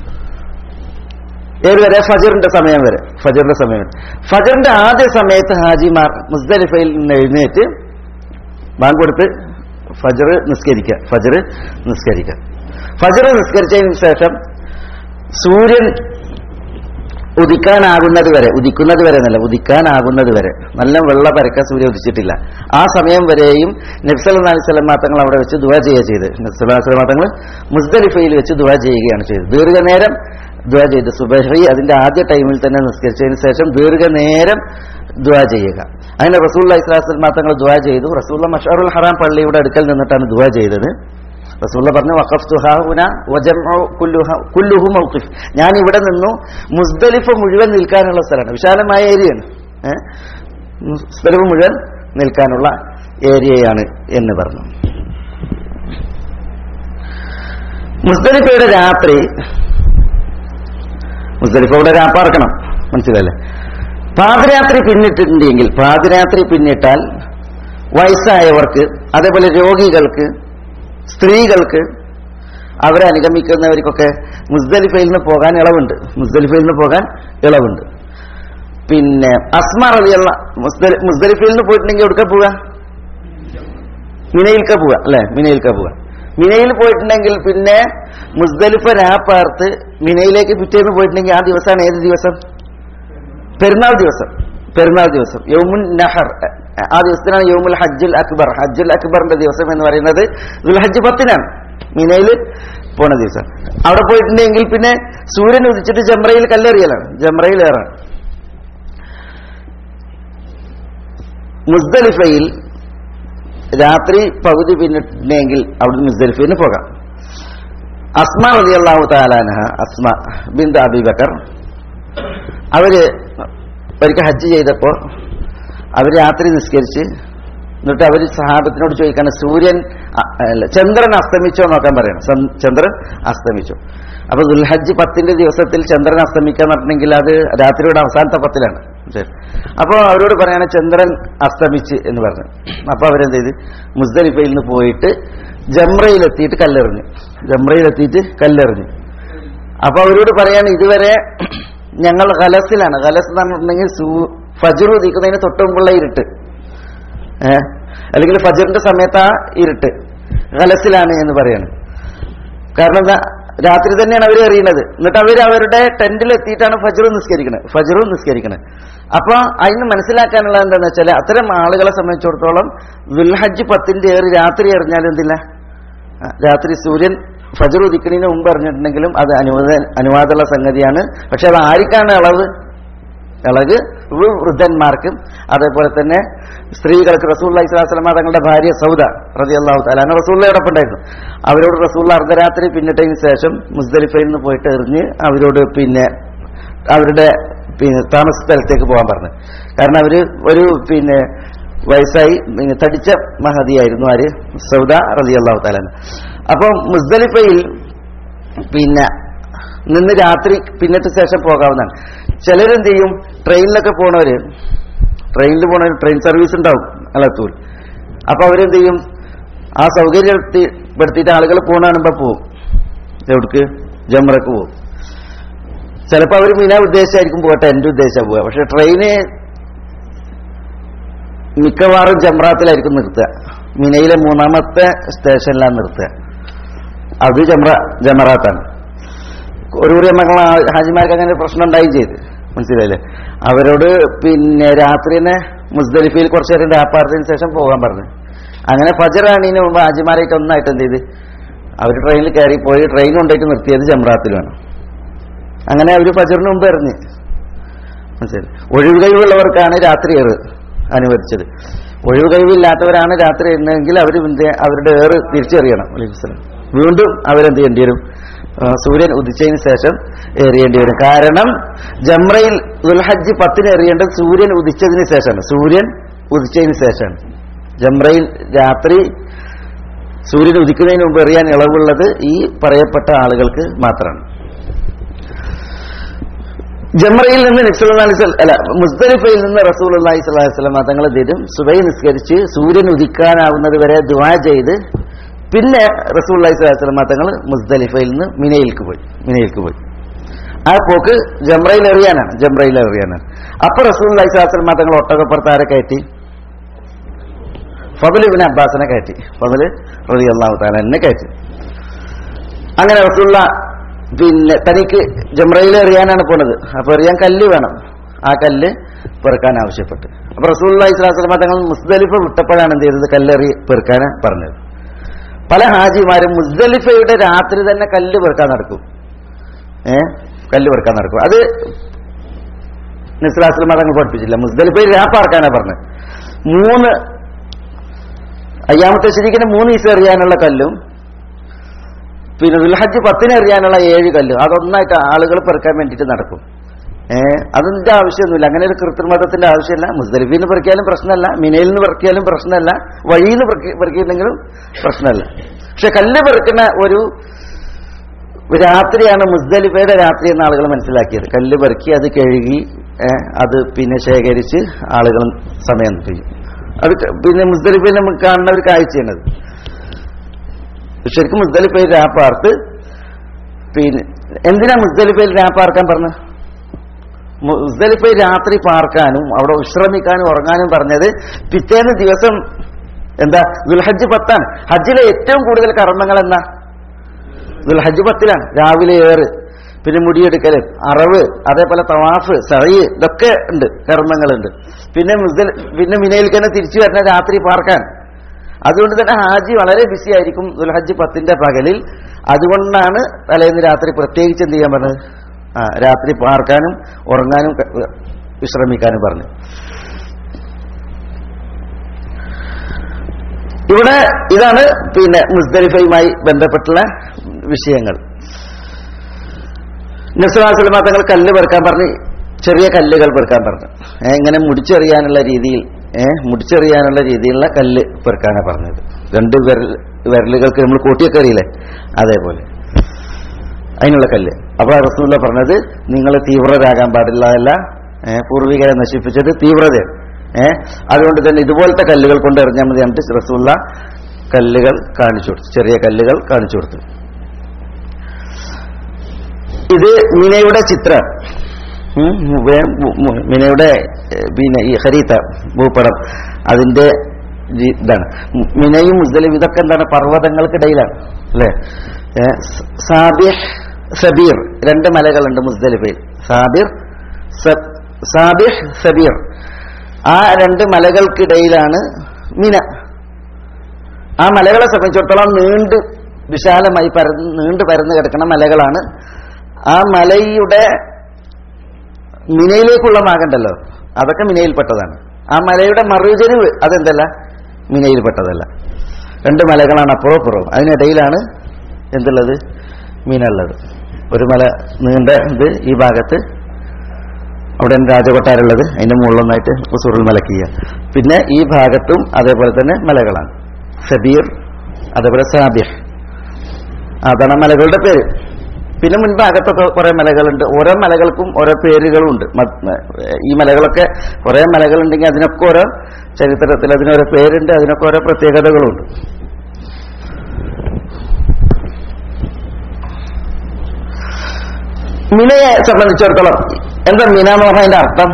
ഏത് വരെ ഫജറിന്റെ സമയം വരെ ഫജറിന്റെ സമയം വരെ ഫജറിന്റെ ആദ്യ സമയത്ത് ഹാജിമാർ മുസ്ദലിഫയിൽ നിന്ന് എഴുന്നേറ്റ് ബാങ്ക് കൊടുത്ത് ഫജർ നിസ്കരിക്കുക ഫജർ നിസ്കരിക്കുക ഫജർ നിസ്കരിച്ചതിന് ശേഷം സൂര്യൻ ഉദിക്കാനാകുന്നത് വരെ ഉദിക്കുന്നത് വരെ എന്നല്ല ഉദിക്കാനാകുന്നത് വരെ നല്ല വെള്ള പരക്ക സൂര്യ ഉദിച്ചിട്ടില്ല ആ സമയം വരെയും നബ്സൽ അലൈഹി സ്വലം തങ്ങൾ അവിടെ വെച്ച് ദുവാ ചെയ്യുക ചെയ്ത് നബ്സൽ അലൈഹി സ്വലം തങ്ങൾ മുസ്ദലിഫയിൽ വെച്ച് ദുവാ ചെയ്യുകയാണ് ചെയ്തത് ദീർഘനേരം ദുവാ ചെയ്ത് സുബഹി അതിന്റെ ആദ്യ ടൈമിൽ തന്നെ നിസ്കരിച്ചതിന് ശേഷം ദീർഘനേരം ദുവാ ചെയ്യുക അങ്ങനെ റസൂൽ ഇസ്ലാസ്ലം തങ്ങൾ ദുവാ ചെയ്തു റസൂൽ മഷാറുൽ ഹറാം പള്ളിയുടെ അടുക്കൽ നിന്നിട്ടാണ് ദുവാ ചെയ്തത് റസൂള്ള പറഞ്ഞു വഖഫ്തു ഹാഹുന വജംഉ കുല്ലുഹ കുല്ലുഹു മൗഖിഫ് ഞാൻ ഇവിടെ നിന്നു മുസ്ദലിഫ മുഴുവൻ നിൽക്കാനുള്ള സ്ഥലമാണ് വിശാലമായ ഏരിയയാണ് ഏഹ് മുസ്ദലിഫ മുഴുവൻ നിൽക്കാനുള്ള ഏരിയയാണ് എന്ന് പറഞ്ഞു മുസ്ദലിഫയുടെ രാത്രി മുസ്ദലിഫയുടെ രാപ്പാർക്കണം മനസ്സിലല്ലേ പാതിരാത്രി പിന്നിട്ടിട്ടുണ്ടെങ്കിൽ പാതിരാത്രി പിന്നിട്ടാൽ വയസ്സായവർക്ക് അതേപോലെ രോഗികൾക്ക് സ്ത്രീകൾക്ക് അവരെ അനുഗമിക്കുന്നവർക്കൊക്കെ മുസ്ദലിഫയിൽ നിന്ന് പോകാൻ ഇളവുണ്ട് മുസ്ദലിഫയിൽ നിന്ന് പോകാൻ ഇളവുണ്ട് പിന്നെ അസ്മ റളിയുള്ള മുസ്ദലിഫയിൽ നിന്ന് പോയിട്ടുണ്ടെങ്കിൽ എവിടെ പോവുക മിനയിൽക്ക പോവുക അല്ലെ മിനയിൽക്ക പോവുക മിനയിൽ പോയിട്ടുണ്ടെങ്കിൽ പിന്നെ മുസ്ദലിഫ രാപ്പാർത്ത് മിനയിലേക്ക് പിറ്റേന്ന് പോയിട്ടുണ്ടെങ്കിൽ ആ ദിവസമാണ് ഏത് ദിവസം പെരുന്നാൾ ദിവസം പെരുന്നാൾ ദിവസം യൗമുൻ നഹർ ആ ദിവസത്തിനാണ് യൗമുൽ ഹജ്ജുൽ അക്ബർ ഹജ്ജുൽ അക്ബറിന്റെ ദിവസം എന്ന് പറയുന്നത് ദുൽഹജ്ജ് പത്തിനാണ് മിനയിൽ പോണ ദിവസം അവിടെ പോയിട്ടുണ്ടെങ്കിൽ പിന്നെ സൂര്യൻ ഉദിച്ചിട്ട് ജംറയിൽ കല്ലെറിയലാണ് ജംറയിൽ ഏറാണ് മുസ്ദലിഫയിൽ രാത്രി പകുതി പിന്നിട്ടുണ്ടെങ്കിൽ അവിടെ മുസ്ദലിഫയിൽ പോകാം അസ്മ റതി അള്ളാഹു താലാനഹ അസ്മ ബിന്ദ് അബിബക്കർ അവര് ഒരിക്കൽ ഹജ്ജ് ചെയ്തപ്പോൾ അവർ രാത്രി നിസ്കരിച്ച് എന്നിട്ട് അവർ സഹാബത്തിനോട് ചോദിക്കാണ് സൂര്യൻ അ- അല്ല ചന്ദ്രൻ അസ്തമിച്ചോ നോക്കാൻ പറയണം സം- ചന്ദ്രൻ അസ്തമിച്ചു അപ്പൊ ദുൽഹജ്ജ് പത്തിന്റെ ദിവസത്തിൽ ചന്ദ്രൻ അസ്തമിക്കാൻ പറഞ്ഞെങ്കിൽ അത് രാത്രിയുടെ അവസാനത്തെ പത്തിലാണ് ശരി അപ്പോൾ അവരോട് പറയാണ് ചന്ദ്രൻ അസ്തമിച്ച് എന്ന് പറഞ്ഞു അപ്പൊ അവരെന്ത് ചെയ്ത് മുസ്ദലിഫയിൽ നിന്ന് പോയിട്ട് ജംറയിലെത്തിയിട്ട് കല്ലെറിഞ്ഞു ജംറയിലെത്തിയിട്ട് കല്ലെറിഞ്ഞു അപ്പൊ അവരോട് പറയാണ് ഇതുവരെ ഞങ്ങൾ ഖലസിലാണ് ഖലസ് എന്ന് പറഞ്ഞിട്ടുണ്ടെങ്കിൽ സൂ ഫജർ ഉദിക്കുന്നതിന് തൊട്ട് മുമ്പുള്ള ഇരുട്ട് ഏ അല്ലെങ്കിൽ ഫജറിന്റെ സമയത്ത് ആ ഇരുട്ട് ഗലസിലാണ് എന്ന് പറയാണ് കാരണം എന്താ രാത്രി തന്നെയാണ് അവർ എറിയുന്നത് എന്നിട്ട് അവർ അവരുടെ ടെന്റിൽ എത്തിയിട്ടാണ് ഫജറും നിസ്കരിക്കുന്നത് ഫജറും നിസ്കരിക്കുന്നത് അപ്പൊ അതിന് മനസ്സിലാക്കാനുള്ളത് എന്താണെന്ന് വെച്ചാൽ അത്തരം ആളുകളെ സംബന്ധിച്ചിടത്തോളം ദുൽഹജ്ജ് പത്തിന്റെ ഏറി രാത്രി എറിഞ്ഞാലും എന്തില്ല ആ, രാത്രി സൂര്യൻ ഫജർ ഉദിക്കുന്നതിന് മുമ്പ് എറിഞ്ഞിട്ടുണ്ടെങ്കിലും അത് അനുവാദ അനുവാദമുള്ള സംഗതിയാണ് പക്ഷെ അത് ആർക്കാണ് ഇളവ് ഇളവ് വൃ- വൃദ്ധന്മാർക്കും അതേപോലെ തന്നെ സ്ത്രീകൾക്ക് റസൂൽ ഇസ്ലാസ്ലമ തങ്ങളുടെ ഭാര്യ സൗദ റതി അള്ളാഹു താലാണ് റസൂള്ളയോടൊപ്പം ഉണ്ടായിരുന്നു അവരോട് റസൂള്ള അർദ്ധരാത്രി പിന്നിട്ടതിന് ശേഷം മുസ്ദലിഫയിൽ നിന്ന് പോയിട്ട് എറിഞ്ഞ് അവരോട് പിന്നെ അവരുടെ പിന്നെ താമസ സ്ഥലത്തേക്ക് പോകാൻ പറഞ്ഞു കാരണം അവര് ഒരു പിന്നെ വയസ്സായി പിന്നെ തടിച്ച മഹതിയായിരുന്നു ആര് സൗദ റതി അള്ളാഹു താലാൻ അപ്പം മുസ്ദലിഫയിൽ പിന്നെ നിന്ന് രാത്രി പിന്നിട്ട് ശേഷം പോകാവുന്നതാണ് ചിലരെന്ത് ചെയ്യും ട്രെയിനിലൊക്കെ പോണവര് ട്രെയിനിൽ പോണവർ ട്രെയിൻ സർവീസ് ഉണ്ടാവും അലത്തൂർ അപ്പൊ അവരെന്ത് ചെയ്യും ആ സൗകര്യം എടുത്തി- പെടുത്തിയിട്ട് ആളുകൾ പോണ കാണുമ്പോ പോവും എവിടേക്ക് ജമ്രക്ക് പോവും ചിലപ്പോൾ അവർ മിന ഉദ്ദേശിച്ചായിരിക്കും പോകട്ടെ എന്റെ ഉദ്ദേശിച്ചാ പോവുക പക്ഷെ ട്രെയിന് മിക്കവാറും ജമ്രാത്തിലായിരിക്കും നിർത്തുക മിനയിലെ മൂന്നാമത്തെ സ്റ്റേഷനിലാണ് നിർത്തുക അത് ജമ്ര ജമറാത്താണ് ഒരു കുറി മക്കളെ ഹാജിമാർക്ക് അങ്ങനെ ഒരു പ്രശ്നം ഉണ്ടായും ചെയ്ത് മനസ്സിലായില്ലേ അവരോട് പിന്നെ രാത്രി തന്നെ മുസ്ദലിഫയിൽ കുറച്ചു നേരം രാപ്പാർത്തിന് ശേഷം പോകാൻ പറഞ്ഞു അങ്ങനെ ഫജറാണിന് മുമ്പ് ഹാജിമാരായിട്ട് ഒന്നായിട്ട് എന്ത് ചെയ്ത് അവർ ട്രെയിനിൽ കയറി പോയി ട്രെയിൻ കൊണ്ടായിട്ട് നിർത്തിയത് ജമ്രാത്തിലാണ് അങ്ങനെ അവർ ഫജറിന് മുമ്പ് എറിഞ്ഞ് മനസ്സിലായി ഒഴിവ് കഴിവുള്ളവർക്കാണ് രാത്രി ഏറ് അനുവദിച്ചത് ഒഴിവ് കഴിവില്ലാത്തവരാണ് രാത്രി എണ്ണുമെങ്കിൽ അവർ അവരുടെ ഏറ് തിരിച്ചറിയണം അലൈഹിസ്സലാം വീണ്ടും അവരെന്ത് ചെയ്യേണ്ടി വരും ആ, സൂര്യൻ ഉദിച്ചതിന് ശേഷം എറിയേണ്ടി വരും കാരണം ജമ്രയിൽ ദുൽഹജ്ജ് പത്തിന് എറിയേണ്ടത് സൂര്യൻ ഉദിച്ചതിന് ശേഷമാണ് സൂര്യൻ ഉദിച്ചതിന് ശേഷമാണ് ജമ്രയിൽ രാത്രി സൂര്യൻ ഉദിക്കുന്നതിന് മുമ്പ് എറിയാൻ ഇളവുള്ളത് ഈ പറയപ്പെട്ട ആളുകൾക്ക് മാത്രമാണ് ജമറയിൽ നിന്ന് നബ്സുല്ലാ അല്ല മുസ്തലിഫയിൽ നിന്ന് റസൂൽ അള്ളാഹി സ്വലാഹി സ്വലം തങ്ങൾ തരും സുബൈ നിസ്കരിച്ച് സൂര്യൻ ഉദിക്കാനാവുന്നത് വരെ ദുആ ചെയ്ത് പിന്നെ റസൂൽ അള്ളാഹി സ്വലാഹി സ്വലം തങ്ങൾ മുസ്തലിഫയിൽ നിന്ന് മിനയിലേക്ക് പോയി മിനയിലേക്ക് പോയി ആ പോക്ക് ജംറയിൽ എറിയാനാണ് ജംറയിൽ എറിയാനാണ് അപ്പൊ റസൂൽ അള്ളാഹി സ്വലാഹി സ്വലം തങ്ങൾ ഒട്ടകപ്പുറത്ത് ആരെ കയറ്റി ഫബൽ ഇബിൻ അബ്ബാസിനെ കയറ്റി ഫബൽ റതി അള്ളാഹു താലെ കയറ്റി അങ്ങനെ റസൂള്ള പിന്നെ തനിക്ക് ജംറയിൽ എറിയാനാണ് പോണത് അപ്പൊ എറിയാൻ കല്ല് വേണം ആ കല്ല് പെറുക്കാൻ ആവശ്യപ്പെട്ടു അപ്പൊ റസൂള്ള ഇസ്ലാസ്ലമ തങ്ങൾ മുസ്ദലിഫ വിട്ടപ്പോഴാണ് എന്ത് ചെയ്തത് കല്ലെറി പെറുക്കാൻ പറഞ്ഞത് പല ഹാജിമാരും മുസ്ദലിഫയുടെ രാത്രി തന്നെ കല്ല് പെറുക്കാൻ നടക്കും ഏ കല്ല് പെറുക്കാൻ നടക്കും അത് നിസ്ലാസ്ലമ തങ്ങൾ പഠിപ്പിച്ചില്ല മുസ്ദലിഫയിൽ രാപ്പാർക്കാനാ പറഞ്ഞത് മൂന്ന് അയ്യാമത്തെ ശരിക്കിന് മൂന്ന് ഈസ എറിയാനുള്ള കല്ലും പിന്നെ ദുൽഹജ്ജ് പത്തിന് എറിയാനുള്ള ഏഴ് കല്ല് അതൊന്നായിട്ട് ആളുകൾ പെറുക്കാൻ വേണ്ടിയിട്ട് നടക്കും ഏഹ് അതിന്റെ ആവശ്യമൊന്നുമില്ല അങ്ങനെ ഒരു കൃത്രിമതത്തിന്റെ ആവശ്യമില്ല മുസ്ദലിഫിൽ നിന്ന് പെറുക്കിയാലും പ്രശ്നമല്ല മിനയിൽ നിന്ന് പെറുക്കിയാലും പ്രശ്നമല്ല വഴിയിൽ നിന്ന് പെറുക്കി പെറുക്കിയിട്ടുണ്ടെങ്കിലും പ്രശ്നമല്ല പക്ഷെ കല്ല് പെറുക്കുന്ന ഒരു രാത്രിയാണ് മുസ്ദലിഫയുടെ രാത്രി എന്ന ആളുകൾ മനസ്സിലാക്കിയത് കല്ല് പെറുക്കി അത് കഴുകി ഏഹ് അത് പിന്നെ ശേഖരിച്ച് ആളുകൾ സമയം ചെയ്യും അത് ക- പിന്നെ മുസ്ദലിഫയിൽ നമുക്ക് കാണുന്ന ഒരു കാഴ്ചയാണത് ശരിക്കും മുസ്ദലിഫയിൽ രാപ്പാർത്ത് പിന്നെ എന്തിനാ മുസ്ദലിഫയിൽ രാപ്പാർക്കാൻ പറഞ്ഞത് മുസ്ദലിഫയിൽ രാത്രി പാർക്കാനും അവിടെ വിശ്രമിക്കാനും ഉറങ്ങാനും പറഞ്ഞത് പിറ്റേന്ന് ദിവസം എന്താ ദുൽഹജ്ജ് പത്താണ് ഹജ്ജിലെ ഏറ്റവും കൂടുതൽ കർമ്മങ്ങൾ എന്നാ ദുൽഹജ്ജ് പത്തിലാണ് രാവിലെ ഏറ് പിന്നെ മുടിയെടുക്കല് അറവ് അതേപോലെ തവാഫ് സഹി ഇതൊക്കെ ഉണ്ട് കർമ്മങ്ങളുണ്ട് പിന്നെ മുസ്ദൽ പിന്നെ മിനയിൽ തന്നെ തിരിച്ചു വരുന്ന രാത്രി പാർക്കാൻ അതുകൊണ്ട് തന്നെ ഹാജി വളരെ ബിസി ആയിരിക്കും ദുൽഹജ്ജ് പത്തിന്റെ പകലിൽ അതുകൊണ്ടാണ് തലേന്ന് രാത്രി പ്രത്യേകിച്ച് എന്ത് ചെയ്യാൻ പറഞ്ഞത് ആ രാത്രി പാർക്കാനും ഉറങ്ങാനും ക- വിശ്രമിക്കാനും പറഞ്ഞു ഇവിടെ ഇതാണ് പിന്നെ മുസ്ദലിഫയുമായി ബന്ധപ്പെട്ടുള്ള വിഷയങ്ങൾ നസുലാസ്ലമ തങ്ങൾ കല്ല് പെറുക്കാൻ പറഞ്ഞ് ചെറിയ കല്ലുകൾ പെറുക്കാൻ പറഞ്ഞു ഏ, ഇങ്ങനെ മുടിച്ചെറിയാനുള്ള രീതിയിൽ ഏഹ് മുടിച്ചെറിയാനുള്ള രീതിയിലുള്ള കല്ല് പെറുക്കാനാണ് പറഞ്ഞത് രണ്ട് വിരൽ വിരലുകൾക്ക് നമ്മൾ കൂട്ടിയൊക്കെ അറിയില്ലേ അതേപോലെ അതിനുള്ള കല്ല് അപ്പോൾ റസൂല്ല പറഞ്ഞത് നിങ്ങൾ തീവ്രരാകാൻ പാടില്ല അല്ല ഏഹ് പൂർവികരെ നശിപ്പിച്ചത് തീവ്രതയാണ് ഏഹ് അതുകൊണ്ട് തന്നെ ഇതുപോലത്തെ കല്ലുകൾ കൊണ്ട് എറിഞ്ഞാൽ മതി എന്നിട്ട് റസൂല്ല കല്ലുകൾ കാണിച്ചു കൊടുത്തു ചെറിയ കല്ലുകൾ കാണിച്ചു കൊടുത്തു ഇത് മിനയുടെ ചിത്രം ഉം, വേ- മു- മു- മിനയുടെ ഏ, പിന്നെ ഈ ഹരീത്ത ഭൂപടം അതിന്റെ ജി- ഇതാണ് മു- മിനയും മുസ്ദലിം ഇതൊക്കെ എന്താണ് പർവ്വതങ്ങൾക്കിടയിലാണ് അല്ലേ ഏ, സ- സാബിഹ് സബീർ രണ്ട് മലകളുണ്ട് മുസ്ദലിഫയിൽ സാബിർ സ- സാബിഹ് സബീർ ആ രണ്ട് മലകൾക്കിടയിലാണ് മിന ആ മലകളെ സംബന്ധിച്ചിടത്തോളം നീണ്ട് വിശാലമായി പരന്ന് നീണ്ടു പരന്ന് കിടക്കുന്ന മലകളാണ് ആ മലയുടെ മിനയിലേക്കുള്ള മാർഗമുണ്ടല്ലോ അതൊക്കെ മിനയിൽപ്പെട്ടതാണ് ആ മലയുടെ മറുചെരിവ് അതെന്തല്ല മിനയിൽപ്പെട്ടതല്ല രണ്ട് മലകളാണ് അപ്പുറവും അപ്പുറവും അതിനിടയിലാണ് എന്തുള്ളത് മീന ഉള്ളത് ഒരു മല നീണ്ട ഇത് ഈ ഭാഗത്ത് അവിടെ രാജകൊട്ടാരുള്ളത് അതിന്റെ മുകളിലൊന്നായിട്ട് ഉസൂറുൽ മലക്കിയ പിന്നെ ഈ ഭാഗത്തും അതേപോലെ തന്നെ മലകളാണ് സബീർ അതേപോലെ സാബിഹ് അതാണ് ആ മലകളുടെ പേര് പിന്നെ മുൻഭാഗത്തൊക്കെ കുറെ മലകളുണ്ട് ഓരോ മലകൾക്കും ഓരോ പേരുകളും ഉണ്ട് മ- ഈ മലകളൊക്കെ കുറെ മലകളുണ്ടെങ്കിൽ അതിനൊക്കെ ഓരോ ചരിത്രത്തിൽ അതിനോരോ പേരുണ്ട് അതിനൊക്കെ ഓരോ പ്രത്യേകതകളുണ്ട് മിനയെ സംബന്ധിച്ചിടത്തോളം എന്താ മിന എന്ന് പറഞ്ഞതിന്റെ അർത്ഥം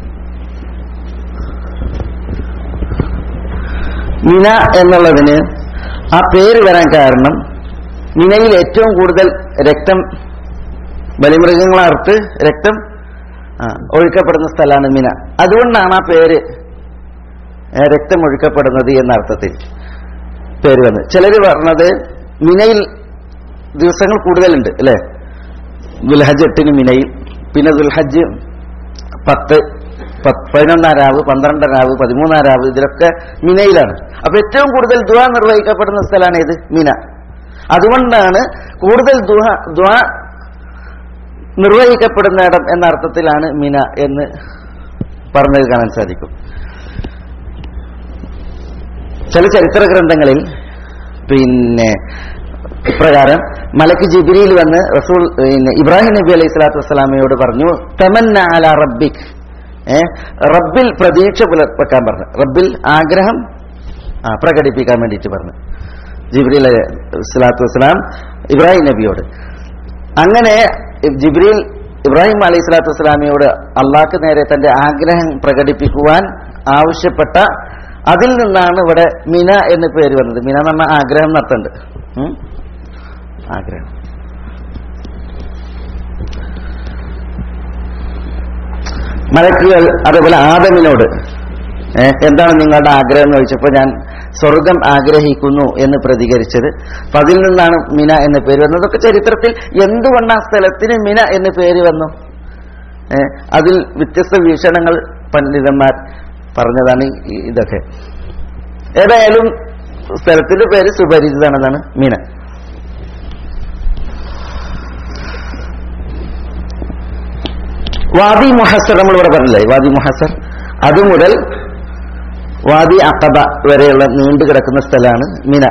മിന എന്നുള്ളതിന് ആ പേര് വരാൻ കാരണം മിനയിൽ ഏറ്റവും കൂടുതൽ രക്തം ബലിമൃഗങ്ങളെ അറുത്ത് രക്തം ആ, ഒഴുക്കപ്പെടുന്ന സ്ഥലമാണ് മിന അതുകൊണ്ടാണ് ആ പേര് ഏ, രക്തം ഒഴുക്കപ്പെടുന്നത് എന്ന അർത്ഥത്തിൽ പേര് വന്നത് ചിലർ പറഞ്ഞത് മിനയിൽ ദിവസങ്ങൾ കൂടുതലുണ്ട് അല്ലേ ദുൽഹജ് എട്ടിന് മിനയിൽ പിന്നെ ദുൽഹജ് പത്ത് പത്ത് പതിനൊന്നാം രാവ് പന്ത്രണ്ടാം രാവ് പതിമൂന്നാം രാവ് ഇതിലൊക്കെ മിനയിലാണ് അപ്പൊ ഏറ്റവും കൂടുതൽ ദുവ നിർവഹിക്കപ്പെടുന്ന സ്ഥലമാണ് ഇത് മിന അതുകൊണ്ടാണ് കൂടുതൽ ദുഹ ദ്വാ നിർവഹിക്കപ്പെടുന്ന ഇടം എന്ന അർത്ഥത്തിലാണ് മിന എന്ന് പറഞ്ഞത് കാണാൻ സാധിക്കും ചില ചരിത്ര ഗ്രന്ഥങ്ങളിൽ പിന്നെ ഇപ്രകാരം മലക്ക് ജിബിരിയിൽ വന്ന് റസൂൽ പിന്നെ ഇബ്രാഹിം നബി അലൈഹി സ്വലാത്തു വസ്സലാമയോട് പറഞ്ഞു തമന്ന അല റബ്ബിക് ഏ റബ്ബിൽ പ്രതീക്ഷ പുലർപ്പെക്കാൻ പറഞ്ഞു റബ്ബിൽ ആഗ്രഹം ആ പ്രകടിപ്പിക്കാൻ വേണ്ടിയിട്ട് പറഞ്ഞു ജിബ്രീൽ അലൈഹി സ്വലാത്തു വസ്സലാം ഇബ്രാഹിം നബിയോട് അങ്ങനെ ജിബ്രീൽ ഇബ്രാഹിം അലൈഹി സ്വലാത്തു വസ്സലാമിയോട് അള്ളാഹ്ക്ക് നേരെ തന്റെ ആഗ്രഹം പ്രകടിപ്പിക്കുവാൻ ആവശ്യപ്പെട്ട അതിൽ നിന്നാണ് ഇവിടെ മിന എന്ന് പേര് വന്നത് മിന എന്ന് പറഞ്ഞാൽ ആഗ്രഹം നടത്തുന്നുണ്ട് ഉം? ആഗ്രഹം മലക്കുകൾ അതേപോലെ ആദമിനോട് ഏ, എന്താണ് നിങ്ങളുടെ ആഗ്രഹം എന്ന് ചോദിച്ചപ്പോൾ ഞാൻ സ്വർഗം ആഗ്രഹിക്കുന്നു എന്ന് പ്രതികരിച്ചത് അപ്പൊ അതിൽ നിന്നാണ് മിന എന്ന് പേര് വന്നത് അതൊക്കെ ചരിത്രത്തിൽ എന്തുകൊണ്ട് ആ സ്ഥലത്തിന് മിന എന്ന് പേര് വന്നു ഏ, അതിൽ വ്യത്യസ്ത വീക്ഷണങ്ങൾ പണ്ഡിതന്മാർ പറഞ്ഞതാണ് ഈ- ഇതൊക്കെ ഏതായാലും സ്ഥലത്തിന്റെ പേര് സുപരിചിതമാണെന്നാണ് മിന വാദി മുഹസർ നമ്മൾ ഇവിടെ പറഞ്ഞില്ലേ വാദി മുഹസർ അത് മുതൽ വാദി അക്കബ വരെയുള്ള നീണ്ടു കിടക്കുന്ന സ്ഥലമാണ് മിന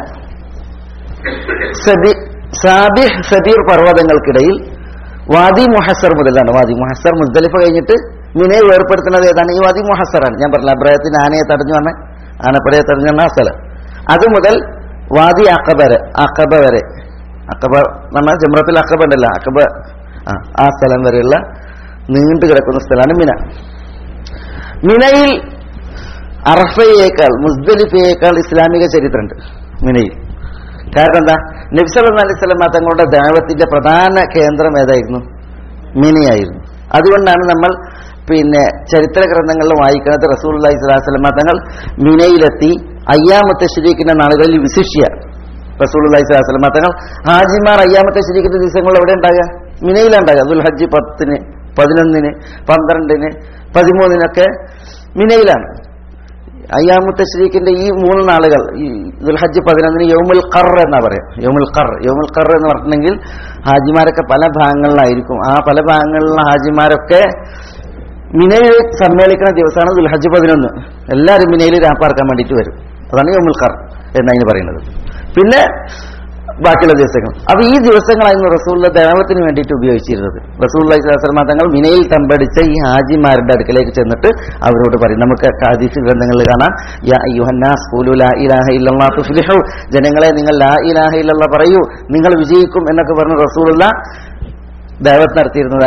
സബി സാബിഹ് സബീർ പർവ്വതങ്ങൾക്കിടയിൽ വാദി മുഹസർ മുതലാണ് വാദി മുഹസർ മുസ്ദലിഫ കഴിഞ്ഞിട്ട് മിനയെ വേർപ്പെടുത്തുന്നത് ഏതാണ് ഈ വാദി മുഹസറാണ് ഞാൻ പറഞ്ഞില്ല അബ്രഹത്തിന് ആനയെ തടഞ്ഞു വന്ന ആനപ്പടയെ തടഞ്ഞു വന്ന ആ സ്ഥലം അത് മുതൽ വാദി അക്കബ വരെ അക്കബ വരെ അക്കബ നമ്മൾ ജമ്രത്തിൽ അക്കബ ഉണ്ടല്ലോ അക്കബ ആ, ആ സ്ഥലം വരെയുള്ള നീണ്ടു കിടക്കുന്ന സ്ഥലമാണ് മിന മിനയിൽ അറഫയേക്കാൾ മുസ്ദലിഫയേക്കാൾ ഇസ്ലാമിക ചരിത്രമുണ്ട് മിനയിൽ കാരണം എന്താ നബ്സല്ലാ അലൈഹി സ്വലം തങ്ങളുടെ ദൈവത്തിന്റെ പ്രധാന കേന്ദ്രം ഏതായിരുന്നു മിനിയായിരുന്നു അതുകൊണ്ടാണ് നമ്മൾ പിന്നെ ചരിത്ര ഗ്രന്ഥങ്ങളിൽ വായിക്കുന്നത് റസൂൽ അലൈഹി സ്വലാഹു സ്വലമ തങ്ങൾ മിനയിലെത്തി അയ്യാമത്തെ ശരീക്കുന്ന നാളുകളിൽ വിശിഷ്യ റസൂൽ അലൈഹി സ്വലാഹു സ്വലമ തങ്ങൾ ഹാജിമാർ അയ്യാമത്തെ ശരീക്കുന്ന ദിവസങ്ങളിൽ എവിടെ ഉണ്ടാകുക മിനയിലുണ്ടാകുക ദുൽ ഹജ്ജ് പത്തിന് പതിനൊന്നിന് പന്ത്രണ്ടിന് പതിമൂന്നിനൊക്കെ മിനയിലാണ് അയ്യാമുത്ത ശരീക്കിന്റെ ഈ മൂന്ന് നാളുകൾ ഈ ദുൽഹജ്ജ് പതിനൊന്നിന് യോമുൽ ഖർ എന്നാ പറയാം യോമുൽ ഖർ യോമുൽ ഖർ എന്ന് പറഞ്ഞിട്ടുണ്ടെങ്കിൽ ഹാജിമാരൊക്കെ പല ഭാഗങ്ങളിലായിരിക്കും ആ പല ഭാഗങ്ങളിലുള്ള ഹാജിമാരൊക്കെ മിനയിൽ സമ്മേളിക്കുന്ന ദിവസമാണ് ദുൽഹജ്ജ് പതിനൊന്ന് എല്ലാവരും മിനയിൽ രാപ്പാർക്കാൻ വേണ്ടിയിട്ട് വരും അതാണ് യോമുൽ ഖർ എന്നതിന് പറയുന്നത് പിന്നെ ബാക്കിയുള്ള ദിവസങ്ങൾ അപ്പൊ ഈ ദിവസങ്ങളായിരുന്നു റസൂള്ള ദേവത്തിന് വേണ്ടിയിട്ട് ഉപയോഗിച്ചിരുന്നത് റസൂള്ള ഇസ്ലാസ്ലമ തങ്ങൾ മിനയിൽ തമ്പടിച്ച ഈ ഹാജിമാരുടെ അടുക്കലേക്ക് ചെന്നിട്ട് അവരോട് പറയും നമുക്ക് ഹദീസ് ഗ്രന്ഥങ്ങളിൽ കാണാം യാ അയ്യുഹന്നാസ് ഖൂലു ലാ ഇലാഹ ഇല്ലല്ലാഹ് തുഫ്ലിഹു ജനങ്ങളെ നിങ്ങൾ ലാ ഇലാഹ ഇല്ലല്ലാഹ് പറയൂ നിങ്ങൾ വിജയിക്കും എന്നൊക്കെ പറഞ്ഞ് റസൂലുള്ള ദൈവത്ത് നടത്തിയിരുന്നത്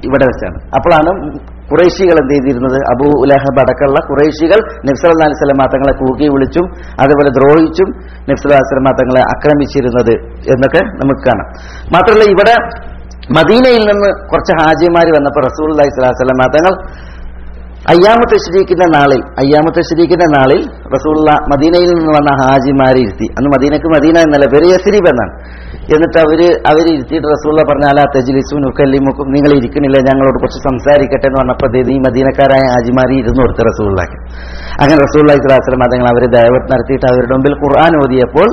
ഇവിടെ വെച്ചാണ് അപ്പോഴാണ് കുറേശികൾ എന്ത് ചെയ്തിരുന്നത് അബൂ ഉലഹബ് അടക്കമുള്ള കുറേശികൾ നബ്സല്ലാ അലൈഹി സ്വലമാ തങ്ങളെ കൂക്കി വിളിച്ചും അതുപോലെ ദ്രോഹിച്ചും നബ്സല്ലാ സ്വലമാ തങ്ങളെ ആക്രമിച്ചിരുന്നത് എന്നൊക്കെ നമുക്ക് കാണാം മാത്രമല്ല ഇവിടെ മദീനയിൽ നിന്ന് കുറച്ച് ഹാജിമാർ വന്നപ്പോൾ റസൂൽ അലൈഹി സ്വലാഹു സ്വലമാ തങ്ങൾ അയ്യാമത്തെ ശരീക്കുന്ന നാളിൽ അയ്യാമത്തെ ശരീക്കുന്ന നാളിൽ റസൂള്ള മദീനയിൽ നിന്ന് വന്ന ഹാജിമാരെ ഇരുത്തി അന്ന് മദീനക്ക് മദീന എന്നല്ല പേര് യസ്രീബ് എന്നാണ് എന്നിട്ട് അവര് അവര് ഇരുത്തിയിട്ട് റസൂള്ള പറഞ്ഞാൽ ആ തെജിലിസും ഉക്കല്ലിമുക്കും നിങ്ങൾ ഇരിക്കണില്ല ഞങ്ങളോട് കുറച്ച് സംസാരിക്കട്ടെ എന്ന് പറഞ്ഞപ്പോൾ ദേ ഈ മദീനക്കാരായ ഹാജിമാരി ഇരുന്ന് കൊടുത്ത് റസൂള്ളാക്കി അങ്ങനെ റസൂള്ള ഇസ്ലാസ്ലം തങ്ങൾ അവരെ ദയവത്ത് നടത്തിയിട്ട് അവരുടെ മുമ്പിൽ ഖുർആൻ ഓതിയപ്പോൾ